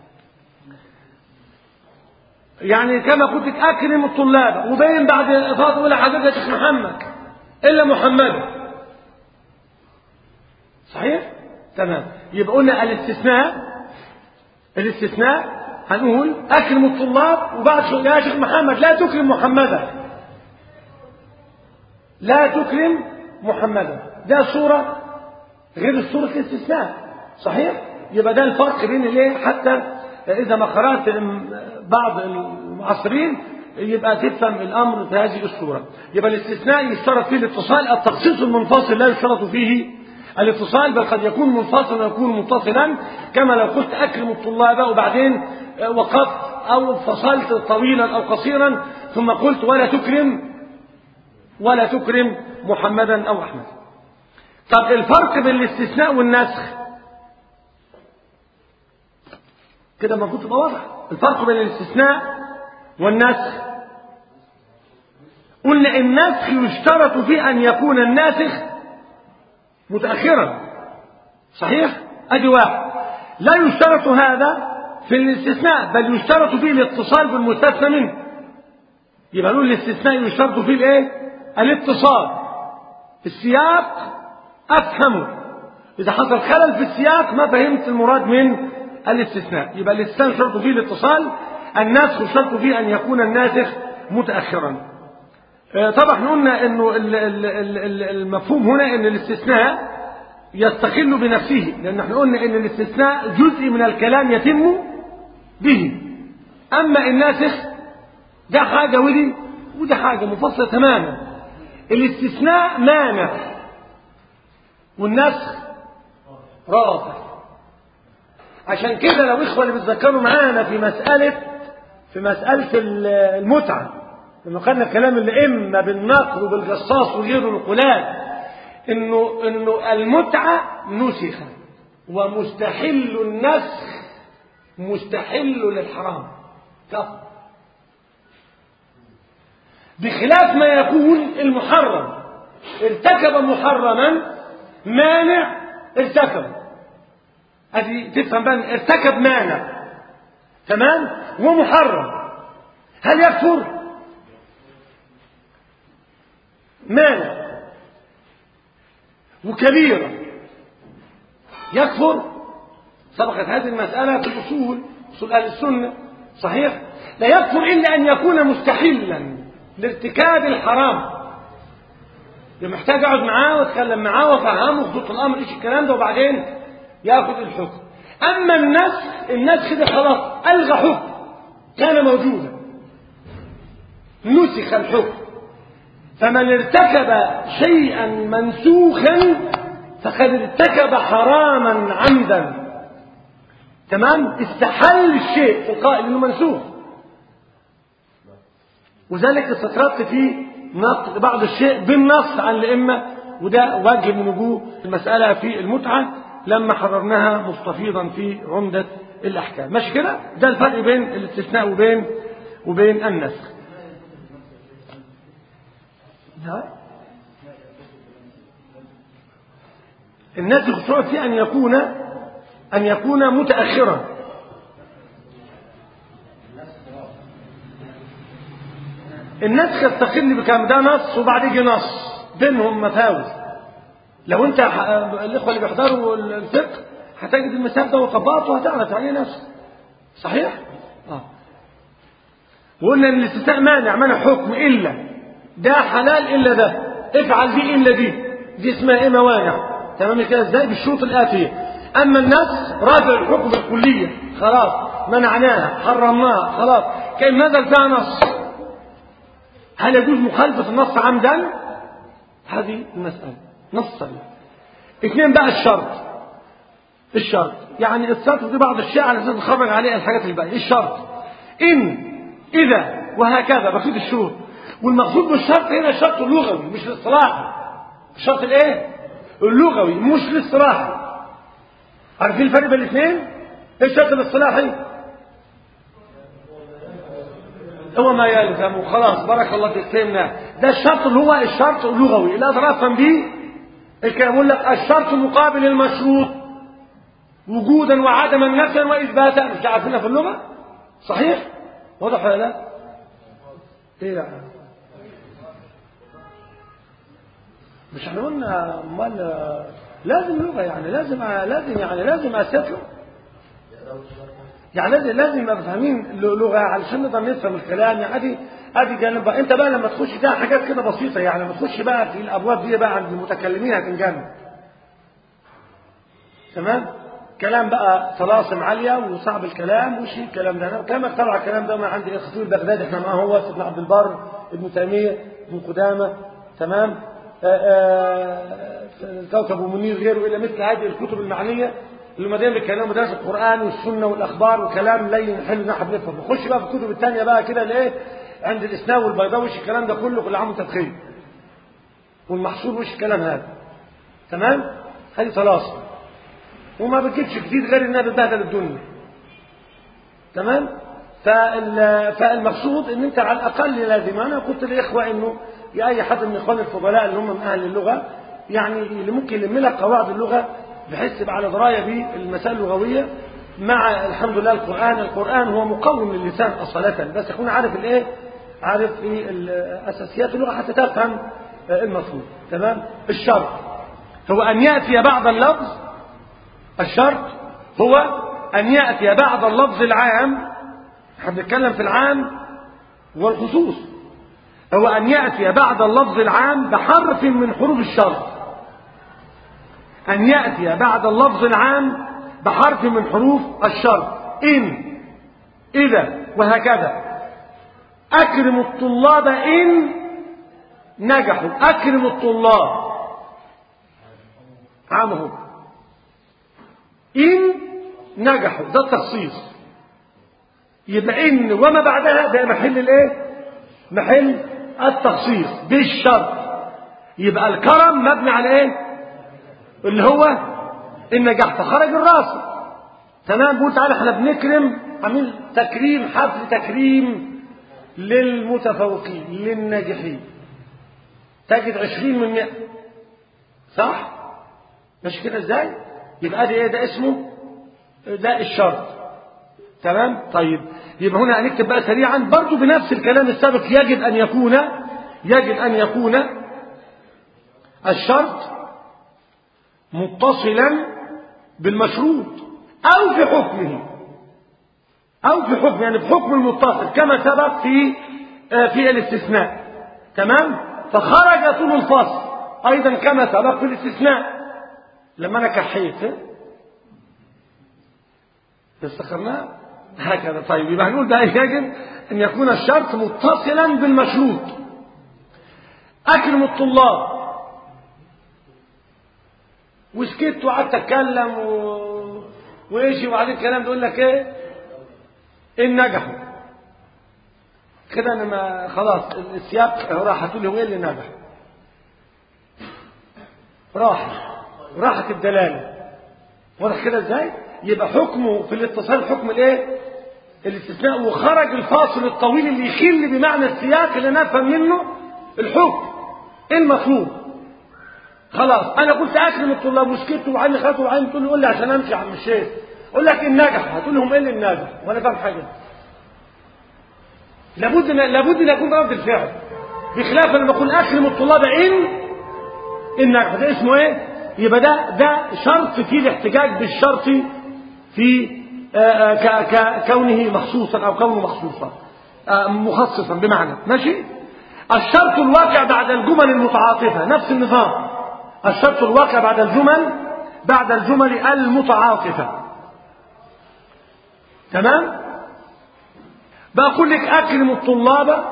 يعني كما كنت أكرم الطلاب وبين بعد إضافة إلى حضرتك يا شيخ محمد إلا محمد صحيح؟ تمام يبقى قلنا الاستثناء الاستثناء هنقول أكرم الطلاب وبعد شو يا شيخ محمد لا تكرم محمدا لا تكرم محمدا ده صورة غير صورة الاستثناء صحيح؟ يبقى ده الفرق بين الايه حتى إذا ما قرأت بعض المعاصرين يبقى تفهم الأمر في هذه الصورة يبقى الاستثناء يشترط فيه الاتصال التخصيص المنفصل لا يشترط فيه الاتصال بل قد يكون منفصلا ويكون متصلا كما لو قلت أكرم الطلاب وبعدين وقفت أو فصلت طويلا أو قصيرا ثم قلت ولا تكرم ولا تكرم محمدا أو أحمد طب الفرق بين الاستثناء والنسخ كده المفروض تبقى واضح الفرق بين الاستثناء والنسخ قلنا النسخ يشترط فيه أن يكون الناسخ متأخرا صحيح أدي واحد لا يشترط هذا في الاستثناء بل يشترط فيه الاتصال بالمستثنى منه يبقى نقول الاستثناء يشترط فيه الايه الاتصال السياق افهمه اذا حصل خلل في السياق ما فهمت المراد من الاستثناء يبقى الاستثناء يشترط فيه الاتصال الناسخ يشترط فيه ان يكون الناسخ متاخرا طبعا احنا قلنا انه المفهوم هنا ان الاستثناء يستقل بنفسه لان احنا قلنا ان الاستثناء جزء من الكلام يتم به اما الناسخ ده حاجه ودي وده حاجه منفصله تماما الاستثناء مانع والنسخ رافع عشان كده لو اخوه اللي بيتذكروا معانا في مساله في مساله المتعه لما قلنا الكلام اللي اما بالنقل وبالقصاص وغيره القلال انه انه المتعه نسخ ومستحل النسخ مستحل للحرام كفر بخلاف ما يكون المحرم ارتكب محرما مانع ارتكب ادي تفهم بقى ارتكب مانع تمام ومحرم هل يكفر مانع وكبيرة يكفر سبقت هذه المسألة في الأصول أصول أهل السنة صحيح لا يكفر إلا أن يكون مستحلا لارتكاب الحرام محتاج أقعد معاه وأتكلم معاه وأفهمه خطوط الأمر إيش الكلام ده وبعدين ياخذ الحكم أما النسخ النسخ ده خلاص ألغى حكم كان موجودا نسخ الحكم فمن ارتكب شيئا منسوخا فقد ارتكب حراما عمدا تمام استحل الشيء تلقائي لانه منسوخ وذلك استطردت في نقل بعض الشيء بالنص عن الائمه وده وجه من وجوه المساله في المتعه لما حررناها مستفيضا في عمده الاحكام ماشي كده ده الفرق بين الاستثناء وبين وبين النسخ النسخ الشرط فيه أن يكون أن يكون متأخرا النسخ يستقل بكام ده نص وبعد يجي نص بينهم مفاوز لو انت الاخوه اللي بيحضروا الفقه هتجد المثال ده وطبقته وهتعرف يعني نسخ صحيح؟ اه وقلنا ان الاستثناء مانع مانع حكم الا ده حلال الا ده افعل دي الا دي دي اسمها ايه موانع تمام كده ازاي بالشروط الاتيه اما النص رافع الحكم بالكليه خلاص منعناها حرمناها خلاص كان نزل فيها نص هل يجوز مخالفه النص عمدا هذه المساله نصا اثنين بقى الشرط الشرط يعني الشرط دي بعض الشيء على اساس نخرج عليه الحاجات الباقيه الشرط ان اذا وهكذا بقيه الشروط والمقصود بالشرط هنا الشرط اللغوي مش الاصطلاحي الشرط الايه اللغوي مش الاصطلاحي عارفين الفرق بين الاثنين ايه الشرط الاصطلاحي هو ما يلزم وخلاص بارك الله فيك فهمنا ده الشرط اللي هو الشرط اللغوي اللي اقدر افهم بيه الكلام يقول لك الشرط مقابل المشروط وجودا وعدما نفيا واثباتا مش عارفينها في اللغه صحيح واضح ولا لا ايه لا مش احنا قلنا امال لازم لغه يعني لازم لازم يعني لازم اساتذه يعني لازم لازم نبقى فاهمين لغه علشان نقدر نفهم الكلام يعني ادي ادي جانب بقى انت بقى لما تخش ده حاجات كده بسيطه يعني لما تخش بقى في الابواب دي بقى عند المتكلمين هتنجن تمام كلام بقى طلاسم عاليه وصعب الكلام وش الكلام ده انا كلامك طبعا الكلام ده ما عندي خطيب البغدادي احنا معاه هو ابن عبد البر ابن تيميه ابن قدامه تمام كوكب ومنير غيره الى مثل هذه الكتب المعنيه اللي هم دايما بيتكلموا مدارس القران والسنه والاخبار وكلام لين حلو نحن بنفهم نخش بقى في الكتب الثانيه بقى كده الايه عند الاسناوي والبيضاوي وش الكلام ده كله كل عام وانت بخير والمحصول وش الكلام هذا تمام هذه طلاسم وما بتجيبش جديد غير انها بتبهدل الدنيا تمام فالمقصود ان انت على الاقل لازم انا قلت للاخوه انه يا اي حد من اخوان الفضلاء اللي هم من اهل اللغه يعني اللي ممكن يلم لك قواعد اللغه بحيث يبقى على درايه بالمسائل اللغويه مع الحمد لله القران القران هو مقوم للسان اصاله بس يكون عارف الايه عارف في اساسيات اللغه حتى تفهم المطلوب تمام الشرط هو ان ياتي بعد اللفظ الشرط هو ان ياتي بعد اللفظ العام احنا بنتكلم في العام والخصوص هو أن يأتي بعد اللفظ العام بحرف من حروف الشرط أن يأتي بعد اللفظ العام بحرف من حروف الشرط إن إذا وهكذا أكرم الطلاب إن نجحوا أكرم الطلاب عامهم إن نجحوا ده التخصيص يبقى إن وما بعدها ده محل الإيه؟ محل التخصيص بالشرط يبقى الكرم مبني على ايه اللي هو النجاح فخرج الراس تمام بقول تعالى احنا بنكرم عاملين تكريم حفل تكريم للمتفوقين للناجحين تجد عشرين من مئة صح مش كده ازاي يبقى ده ايه ده اسمه ده الشرط تمام طيب يبقى هنا هنكتب بقى سريعا برضو بنفس الكلام السابق يجب أن يكون يجب أن يكون الشرط متصلا بالمشروط أو في حكمه أو في حكم يعني في حكم المتصل كما سبق في في الاستثناء تمام فخرج طول الفصل أيضا كما سبق في الاستثناء لما أنا كحيت استخرناه هكذا طيب يبقى هنقول ده يجب أن يكون الشرط متصلا بالمشروط أكرم الطلاب وسكت وقعدت أتكلم و... وإيش وبعدين الكلام يقول لك إيه إن نجحوا كده أنا ما خلاص السياق راح هتقول لهم إيه اللي نجح راح راحت الدلالة واضح كده إزاي؟ يبقى حكمه في الاتصال حكم الايه الاستثناء وخرج الفاصل الطويل اللي يخل بمعنى السياق اللي نفهم منه الحكم ايه المطلوب خلاص انا قلت اكرم الطلاب وسكت وعيني خاطر وعيني تقول لي قول لي عشان امشي يا عم الشيخ اقول لك ان نجح هتقول لهم ايه اللي نجح وانا فاهم حاجه لابد لابد ان يكون رد الفعل بخلاف لما اقول اكرم الطلاب ان ان نجح ده اسمه ايه يبقى ده ده شرط في الاحتجاج بالشرط في كونه مخصوصا او كونه مخصوصا مخصصا بمعنى ماشي الشرط الواقع بعد الجمل المتعاطفة نفس النظام الشرط الواقع بعد الجمل بعد الجمل المتعاطفة تمام بقول لك أكرم الطلاب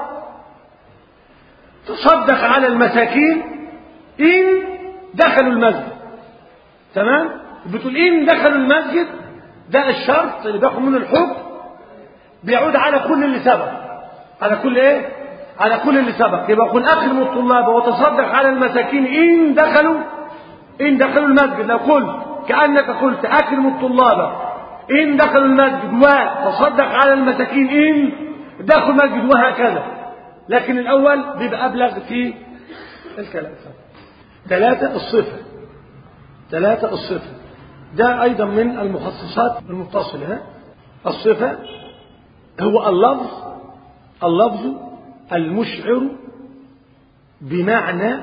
تصدق على المساكين إن دخلوا المسجد تمام بتقول إن دخلوا المسجد ده الشرط اللي بياخد منه الحكم بيعود على كل اللي سبق على كل ايه على كل اللي سبق يبقى قل اكرموا الطلاب وتصدق على المساكين ان دخلوا ان دخلوا المسجد لو قلت كانك قلت اكرموا الطلاب ان دخلوا المسجد وتصدق على المساكين ان داخل مسجد وهكذا لكن الأول بيبقى أبلغ في الكلام ثلاثة الصفة ثلاثة الصفة ده أيضا من المخصصات المتصلة ها؟ الصفة هو اللفظ اللفظ المشعر بمعنى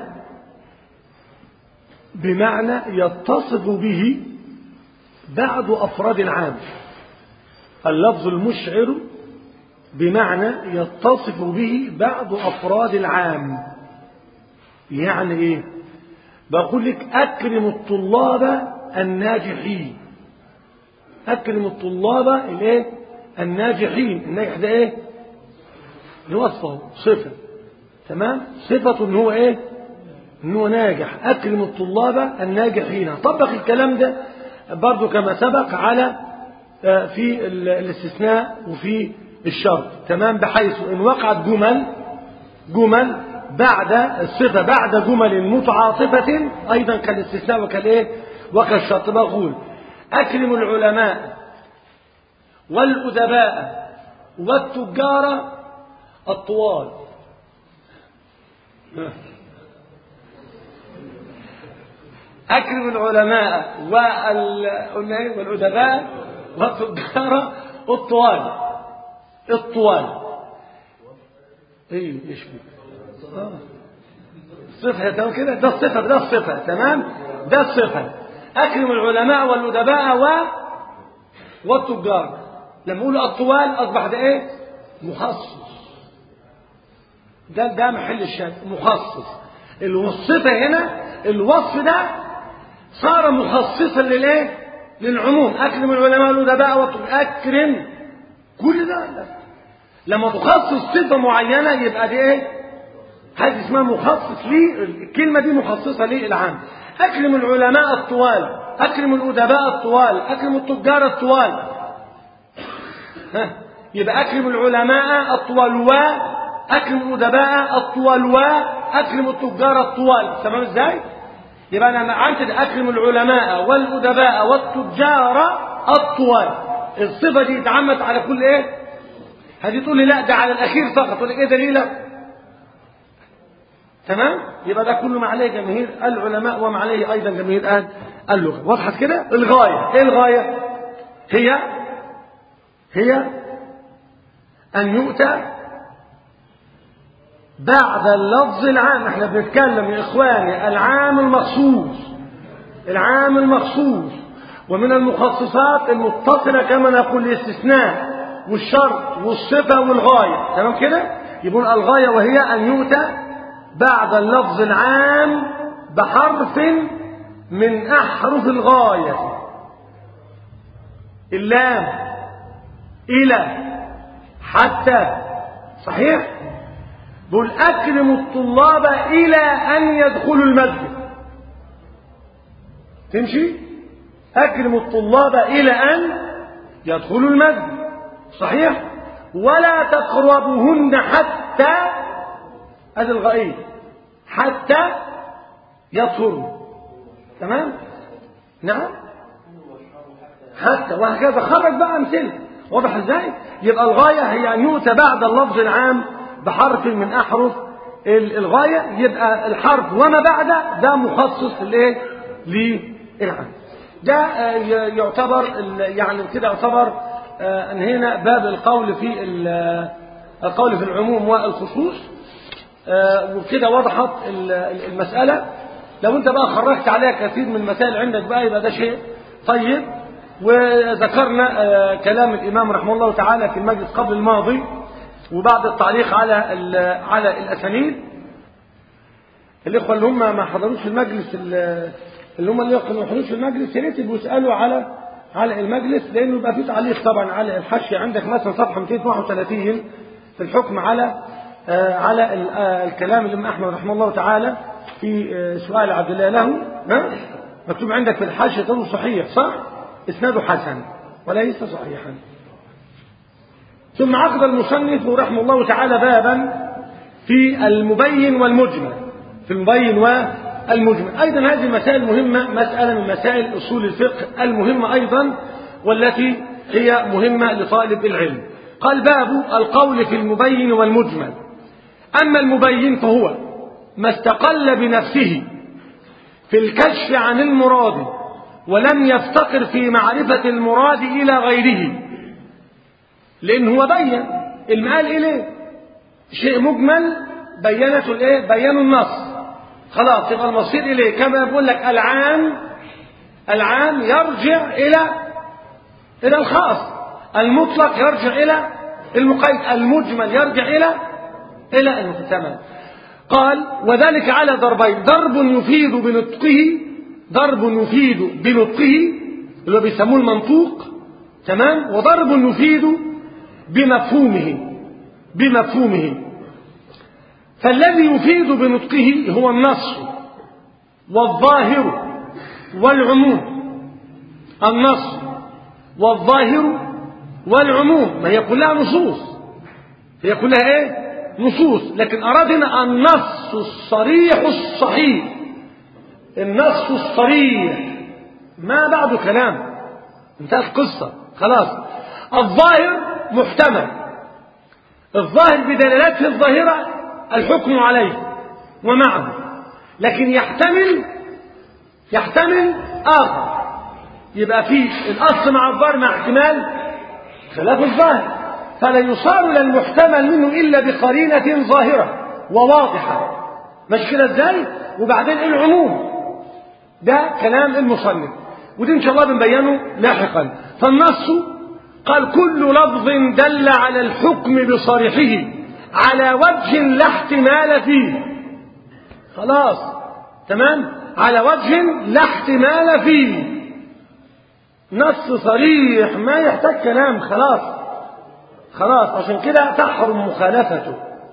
بمعنى يتصف به بعض أفراد العام اللفظ المشعر بمعنى يتصف به بعض أفراد العام يعني إيه بقول لك أكرم الطلاب الناجحين أكرم الطلاب الإيه الناجحين الناجح ده إيه وصفه صفة تمام صفة إن هو إيه إن هو ناجح أكرم الطلاب الناجحين طبق الكلام ده برضو كما سبق على في الاستثناء وفي الشرط تمام بحيث إن وقعت جمل جمل بعد الصفة بعد جمل متعاطفة أيضا كالاستثناء وكالايه وكالشرط بقول أكرم العلماء والأدباء والتجار الطوال أكرم العلماء والأدباء والتجار الطوال الطوال ايه ايش آه. صفة تمام كده ده الصفة ده الصفة تمام ده الصفة أكرم العلماء والأدباء و والتجار لما أقول الطوال أصبح ده إيه مخصص ده ده محل الشاهد مخصص الوصفة هنا الوصف ده صار مخصصا للايه للعموم أكرم العلماء والأدباء والتجار أكرم كل ده لما تخصص صفة معينة يبقى دي ايه هذه اسمها مخصص لي الكلمة دي مخصصة لي العام أكرم العلماء الطوال أكرم الأدباء الطوال أكرم التجار الطوال ها يبقى أكرم العلماء الطوال و أكرم الأدباء الطوال و أكرم التجار الطوال تمام إزاي؟ يبقى أنا عندي أكرم العلماء والأدباء والتجار الطوال الصفة دي اتعمت على كل إيه؟ هذه تقول لي لا ده على الأخير فقط تقول لك إيه دليلك؟ تمام يبقى ده كله ما عليه جماهير العلماء وما عليه ايضا جماهير اهل اللغه وضحت كده الغايه ايه الغايه هي هي ان يؤتى بعد اللفظ العام احنا بنتكلم يا اخواني العام المخصوص العام المخصوص ومن المخصصات المتصله كما نقول الاستثناء والشرط والصفه والغايه تمام كده يقول الغايه وهي ان يؤتى بعد اللفظ العام بحرف من أحرف الغاية اللام إلى حتى صحيح بقول أكرم الطلاب إلى أن يدخلوا المسجد تمشي أكرم الطلاب إلى أن يدخلوا المسجد صحيح ولا تقربوهن حتى هذا الغائب حتى يطهروا تمام نعم حتى وهكذا خرج بقى امثله واضح ازاي يبقى الغايه هي ان يؤتى بعد اللفظ العام بحرف من احرف الغايه يبقى الحرف وما بعده ده مخصص لايه للعام ده يعتبر يعني كده يعتبر انهينا باب القول في القول في العموم والخصوص وكده وضحت المسألة لو انت بقى خرجت عليها كثير من المسائل عندك بقى يبقى ده شيء طيب وذكرنا كلام الإمام رحمه الله تعالى في المجلس قبل الماضي وبعد التعليق على على الأسانيد الإخوة اللي هم ما حضروش المجلس اللي هم اللي ما حضروش المجلس يا ريت يسألوا على على المجلس لأنه يبقى في تعليق طبعا على الحاشية عندك مثلا صفحة 231 في الحكم على على الكلام اللي أحمد رحمه الله تعالى في سؤال عبد الله له مكتوب عندك في الحاشية تقول صحيح صح اسناده حسن وليس صحيحا ثم عقد المصنف رحمه الله تعالى بابا في المبين والمجمل في المبين والمجمل أيضا هذه المسائل مهمة مسألة من مسائل أصول الفقه المهمة أيضا والتي هي مهمة لطالب العلم قال باب القول في المبين والمجمل أما المبين فهو ما استقل بنفسه في الكشف عن المراد ولم يفتقر في معرفة المراد إلى غيره لأن هو بين المقال إليه شيء مجمل بينته الإيه بينوا النص خلاص يبقى المصير إليه كما يقول لك العام العام يرجع إلى إلى الخاص المطلق يرجع إلى المقيد المجمل يرجع إلى إلى المحتمل قال وذلك على ضربين ضرب يفيد بنطقه ضرب يفيد بنطقه اللي هو بيسموه المنطوق تمام وضرب يفيد بمفهومه بمفهومه فالذي يفيد بنطقه هو النص والظاهر والعموم النص والظاهر والعموم ما هي كلها نصوص هي كلها ايه نصوص لكن أرادنا النص الصريح الصحيح النص الصريح ما بعده كلام انتهت القصة خلاص الظاهر محتمل الظاهر بدلالته الظاهرة الحكم عليه ومعه لكن يحتمل يحتمل آخر يبقى فيه الأصل مع الظاهر مع احتمال خلاف الظاهر فلا يصار إلى المحتمل منه إلا بقرينة ظاهرة وواضحة مش كده ازاي وبعدين العموم ده كلام المصنف ودي ان شاء الله بنبينه لاحقا فالنص قال كل لفظ دل على الحكم بصريحه على وجه لا احتمال فيه خلاص تمام على وجه لا احتمال فيه نص صريح ما يحتاج كلام خلاص خلاص عشان كده تحرم مخالفته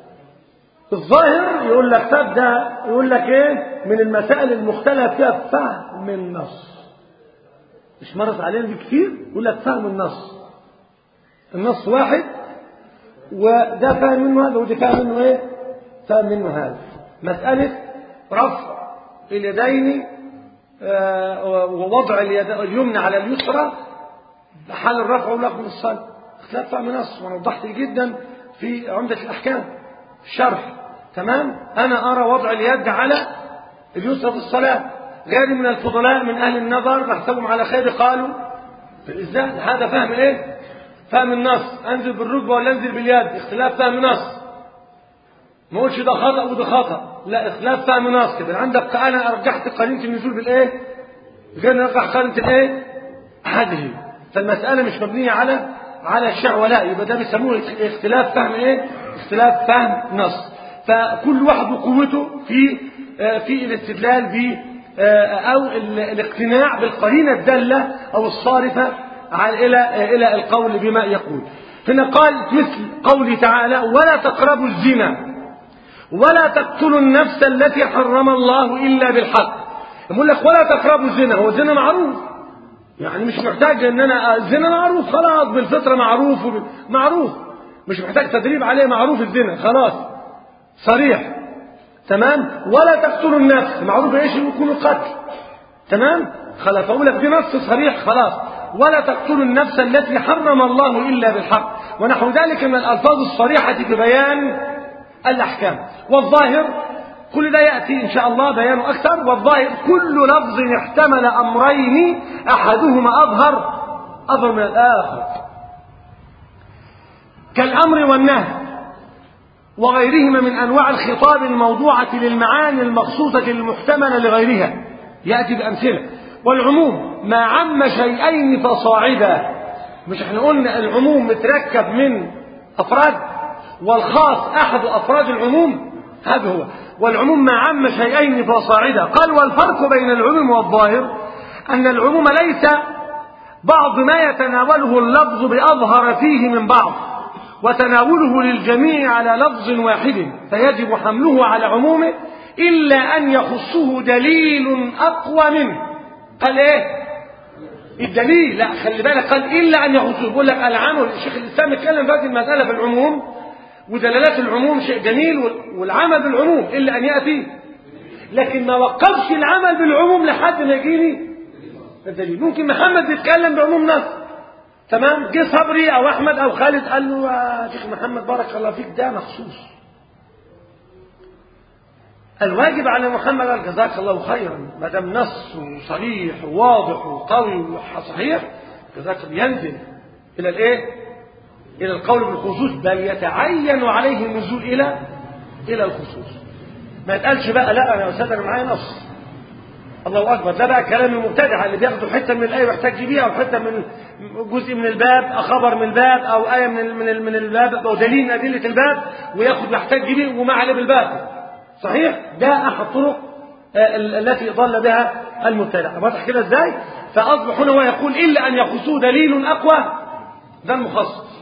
الظاهر يقول لك طب ده يقول لك ايه من المسائل المختلف فيها فهم النص مش مرت علينا دي كتير يقول لك فهم النص النص واحد وده فاهم منه هذا وده فاهم منه ايه فاهم منه هذا مسألة رفع اليدين آه ووضع اليد اليمنى على اليسرى حال الرفع ولكم الصلاة اختلاف فهم نص وانا وضحت جدا في عمدة الأحكام الشرح تمام أنا أرى وضع اليد على اليسرى في الصلاة غير من الفضلاء من أهل النظر نحسبهم على خير قالوا في الإزاء هذا فهم إيه فهم النص أنزل بالركبة ولا أنزل باليد اختلاف فهم نص ما قلتش ده خطأ وده خطأ لا اختلاف فهم نص كده عندك أنا رجحت قرينة النزول بالإيه غير نرجح قرينة الإيه هذه فالمسألة مش مبنية على على الشعوى لا يبقى ده بيسموه اختلاف فهم ايه اختلاف فهم نص فكل واحد وقوته في في الاستدلال ب او الاقتناع بالقرينه الداله او الصارفه الى الى القول بما يقول هنا قال مثل قوله تعالى ولا تقربوا الزنا ولا تقتلوا النفس التي حرم الله الا بالحق يقول لك ولا تقربوا الزنا هو الزنا معروف يعني مش محتاج ان انا الزنا معروف خلاص بالفطره معروف وب... معروف مش محتاج تدريب عليه معروف الزنا خلاص صريح تمام ولا تقتلوا النفس معروف ايش يكون القتل تمام خلاص اقول لك دي نص صريح خلاص ولا تقتلوا النفس التي حرم الله الا بالحق ونحو ذلك من الالفاظ الصريحه في بيان الاحكام والظاهر كل ده يأتي إن شاء الله بيانه أكثر والظاهر كل لفظ احتمل أمرين أحدهما أظهر أظهر من الآخر كالأمر والنهي وغيرهما من أنواع الخطاب الموضوعة للمعاني المخصوصة المحتملة لغيرها يأتي بأمثلة والعموم ما عم شيئين فصاعدا مش احنا قلنا العموم متركب من أفراد والخاص أحد أفراد العموم هذا هو والعموم ما عم شيئين فصاعدا قال والفرق بين العموم والظاهر أن العموم ليس بعض ما يتناوله اللفظ بأظهر فيه من بعض وتناوله للجميع على لفظ واحد فيجب حمله على عمومه إلا أن يخصه دليل أقوى منه قال إيه الدليل لا خلي بالك قال إلا أن يخصه يقول لك العمل الشيخ الإسلام اتكلم في هذه المسألة في العموم ودلالات العموم شيء جميل والعمل بالعموم إلا أن يأتي لكن ما وقفش العمل بالعموم لحد ما يجيني الدليل ممكن محمد يتكلم بعموم نص تمام جه صبري او احمد او خالد قال له يا شيخ محمد بارك الله فيك ده مخصوص الواجب على محمد قال جزاك الله خيرا ما دام نص صريح وواضح وقوي وصحيح جزاك ينزل الى الايه؟ الى القول بالخصوص بل يتعين عليه النزول الى الى الخصوص ما يتقالش بقى لا انا يا استاذ انا معايا نص الله اكبر ده بقى كلام المبتدع اللي بياخدوا حته من الايه ويحتج بيها او حته من جزء من الباب او خبر من الباب او ايه من من من الباب او دليل من ادله الباب وياخد يحتج بيه وما عليه بالباقي صحيح ده احد طرق التي ضل بها المبتدع واضح كده ازاي فاصبح هنا هو يقول الا ان يخصوه دليل اقوى ده المخصص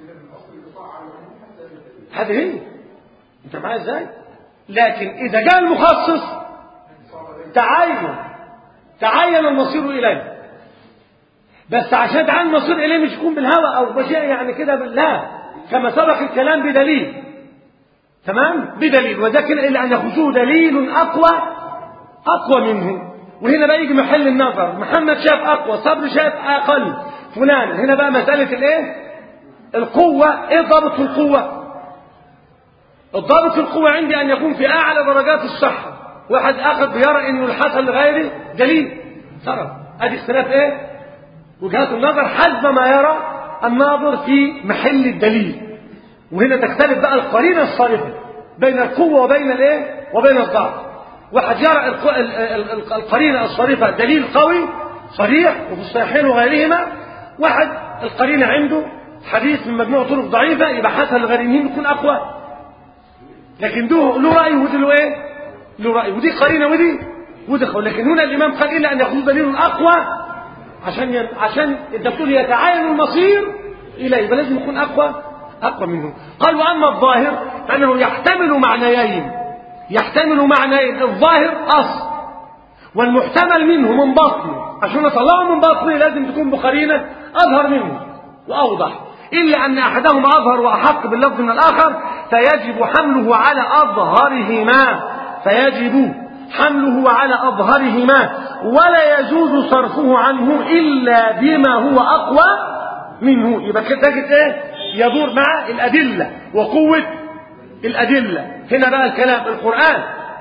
هذه هي انت معايا ازاي لكن اذا جاء المخصص تعين تعين المصير اليه بس عشان تعين المصير اليه مش يكون بالهوى او بشيء يعني كده لا كما سبق الكلام بدليل تمام بدليل وذاك الا ان يخصوه دليل اقوى اقوى منه وهنا بقى يجي محل النظر محمد شاف اقوى صبر شاف اقل فلان هنا بقى مساله الايه القوه ايه ضابط القوه الضابط القوه عندي ان يكون في اعلى درجات الصحه واحد اخذ بيرى انه الحسن لغيره دليل ترى ادي اختلاف ايه وجهات النظر حسب ما يرى الناظر في محل الدليل وهنا تختلف بقى القرينه الصارفه بين القوه وبين الايه وبين الضعف واحد يرى القرينه الصارفه دليل قوي صريح وفي الصحيحين وغيرهما واحد القرينه عنده حديث من مجموعه طرق ضعيفه يبقى حسن لغيرهم يكون اقوى لكن ده له راي ودي له ايه له رأي ودي قرينة ودي ودي قول لكن هنا الإمام قال إلا أن يأخذ دليل أقوى عشان ي... عشان الدكتور يتعين المصير إليه يبقى لازم يكون أقوى أقوى منه قال وأما الظاهر فإنه يحتمل معنيين يحتمل معنيين الظاهر أصل والمحتمل منه من بطنه عشان نطلعه من بطنه لازم تكون بقرينة أظهر منه وأوضح إلا أن أحدهما أظهر وأحق باللفظ من الآخر فيجب حمله على أظهرهما فيجب حمله على أظهرهما ولا يجوز صرفه عنه إلا بما هو أقوى منه يبقى كده تجد إيه يدور مع الأدلة وقوة الأدلة هنا بقى الكلام القرآن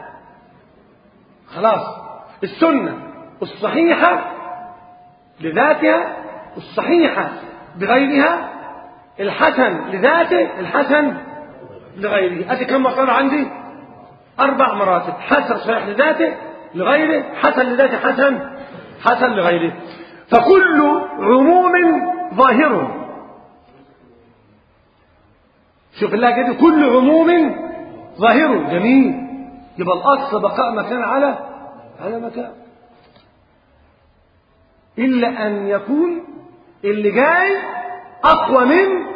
خلاص السنة الصحيحة لذاتها الصحيحة بغيرها الحسن لذاته الحسن لغيره أدي كم مرتبة عندي أربع مراتب حسن صحيح لذاته لغيره حسن لذاته حسن حسن لغيره فكل عموم ظاهر شوف الله كده كل عموم ظاهر جميل يبقى الأصل بقاء مكان على على مكان إلا أن يكون اللي جاي أقوى من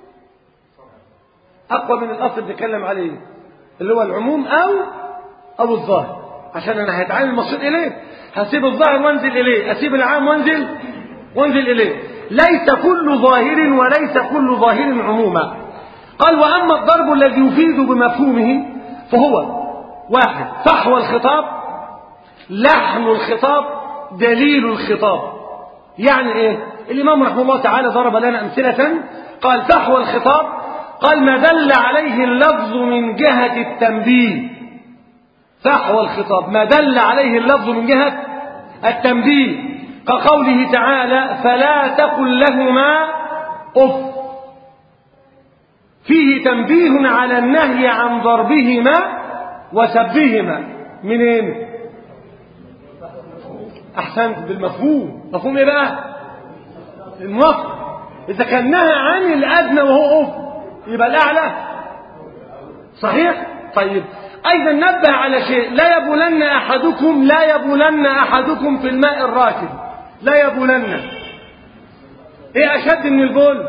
أقوى من الأصل اللي بنتكلم عليه اللي هو العموم أو أو الظاهر عشان أنا هيتعامل المصير إليه هسيب الظاهر وانزل إليه أسيب العام وانزل وانزل إليه ليس كل ظاهر وليس كل ظاهر عموما قال وأما الضرب الذي يفيد بمفهومه فهو واحد فحوى الخطاب لحن الخطاب دليل الخطاب يعني ايه الامام رحمه الله تعالى ضرب لنا امثله قال فحوى الخطاب قال ما دل عليه اللفظ من جهه التنبيه فحوى الخطاب ما دل عليه اللفظ من جهه التنبيه كقوله تعالى فلا تقل لهما اف فيه تنبيه على النهي عن ضربهما وسبهما منين احسنت بالمفهوم مفهوم ايه بقى النص اذا كان نهى عن الادنى وهو اوف يبقى الاعلى صحيح طيب ايضا نبه على شيء لا يبولن احدكم لا يبولن احدكم في الماء الراكد لا يبولن ايه اشد من البول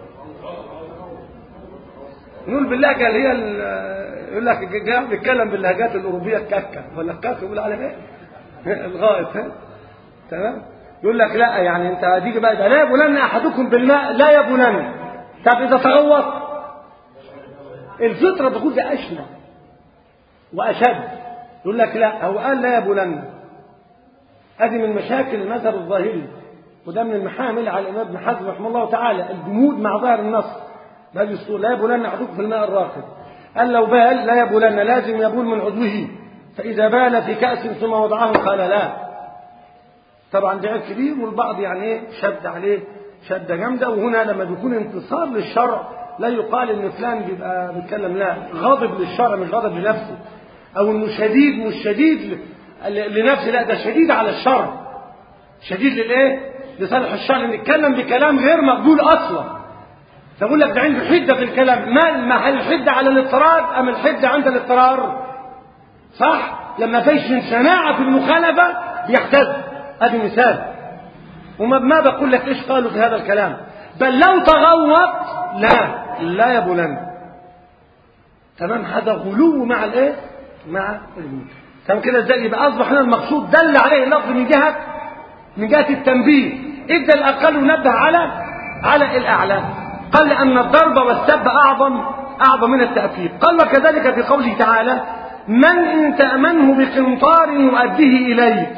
نقول باللهجه اللي هي يقول لك جاء بيتكلم باللهجات الاوروبيه الكاكا ولا الكاكا يقول عليها ايه الغائط ها تمام يقول لك لا يعني انت هتيجي بقى ده لا يبولن احدكم بالماء لا يبولن طب اذا تغوط الفطره تقول ده اشنع واشد يقول لك لا هو قال لا يبولن هذه من مشاكل المذهب الظاهري وده من المحامل على الإمام ابن حزم رحمه الله تعالى الجمود مع ظاهر النص بهذه الصورة لا يبولن أحدكم في الماء الراكد قال لو بال لا يبولن لازم يبول من عضوه فإذا بال في كأس ثم وضعه قال لا طبعا ده عيب كبير والبعض يعني ايه شد عليه شدة جامدة وهنا لما بيكون انتصار للشرع لا يقال ان فلان بيبقى بيتكلم لا غاضب للشرع مش غاضب لنفسه او انه شديد مش شديد لنفسه لا ده شديد على الشرع شديد للايه لصالح الشرع نتكلم بكلام غير مقبول اصلا فبقول لك ده عنده حده في الكلام ما ما هل الحده على الاضطرار ام الحده عند الاضطرار صح لما فيش من شناعه في المخالفه بيحتز ادي مثال وما ما بقول لك ايش قالوا في هذا الكلام بل لو تغوط لا لا يبولن تمام هذا غلو مع الايه مع الغلو تمام كده ازاي يبقى اصبح هنا المقصود دل عليه اللفظ من جهه من جهه التنبيه ادى الاقل ونبه على على الاعلى قال لان الضرب والسب اعظم اعظم من التاكيد قال وكذلك في قوله تعالى من ان تامنه بقنطار يؤديه اليك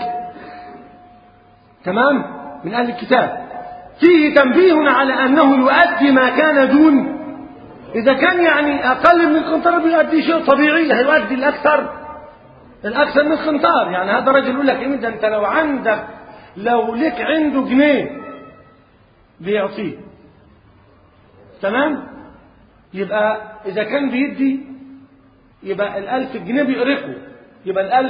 تمام من اهل الكتاب فيه تنبيه على انه يؤدي ما كان دون اذا كان يعني اقل من القنطار بيؤدي شيء طبيعي هيؤدي الاكثر الاكثر من القنطار يعني هذا الرجل يقول لك ايه ده انت لو عندك لو لك عنده جنيه بيعطيه تمام يبقى اذا كان بيدي يبقى الالف جنيه بيقرقه يبقى الالف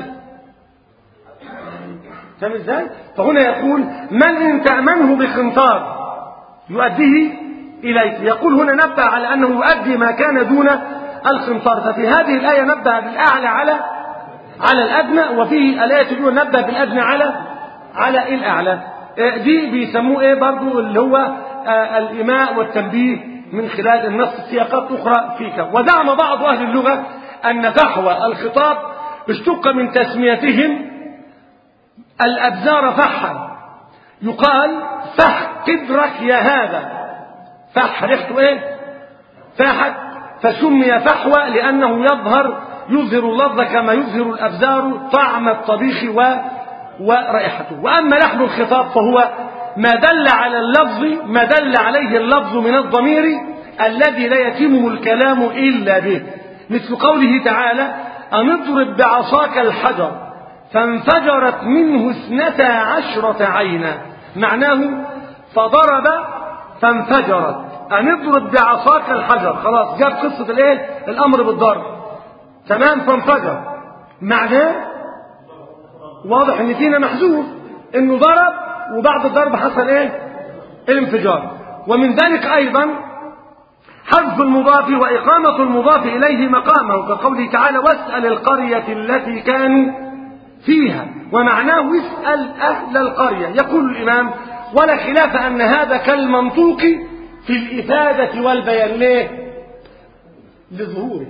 فاهم ازاي فهنا يقول من ان تامنه بقنطار يؤديه اليك يقول هنا نبه على انه يؤدي ما كان دون القنطار ففي هذه الايه نبه بالاعلى على على الادنى وفيه الايه الاولى نبه بالادنى على على الاعلى دي بيسموه ايه برضو اللي هو الايماء والتنبيه من خلال النص سياقات اخرى فيك وزعم بعض اهل اللغه ان فحوى الخطاب اشتق من تسميتهم الأبزار فحا يقال فح قدرك يا هذا فح ريحته ايه فاحت فسمي فحوى لأنه يظهر يظهر اللفظ كما يظهر الأبزار طعم الطبيخ و ورائحته وأما لحن الخطاب فهو ما دل على اللفظ ما دل عليه اللفظ من الضمير الذي لا يتم الكلام إلا به مثل قوله تعالى أن اضرب بعصاك الحجر فانفجرت منه اثنتا عشرة عينا معناه فضرب فانفجرت أن اضرب بعصاك الحجر خلاص جاب قصة الايه الأمر بالضرب تمام فانفجر معناه واضح ان فينا محذوف انه ضرب وبعد الضرب حصل ايه الانفجار ومن ذلك ايضا حذف المضاف وإقامة المضاف إليه مقامه كقوله تعالى واسأل القرية التي كانوا فيها ومعناه اسأل أهل القرية يقول الإمام ولا خلاف أن هذا كالمنطوق في الإفادة والبيان ليه لظهوره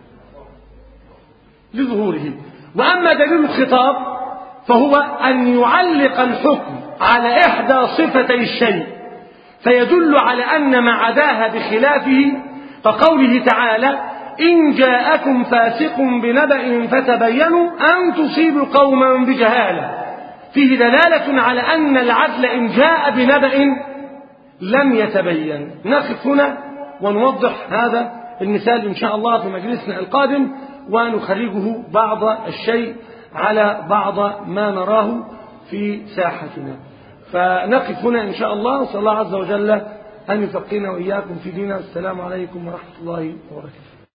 لظهوره وأما دليل الخطاب فهو أن يعلق الحكم على إحدى صفتي الشيء فيدل على أن ما عداها بخلافه كقوله تعالى إن جاءكم فاسق بنبأ فتبينوا أن تصيبوا قوما بجهالة فيه دلالة على أن العدل إن جاء بنبأ لم يتبين نقف هنا ونوضح هذا المثال إن شاء الله في مجلسنا القادم ونخرجه بعض الشيء على بعض ما نراه في ساحتنا فنقف هنا إن شاء الله وصلى الله عز وجل أن يفقنا وإياكم في ديننا السلام عليكم ورحمة الله وبركاته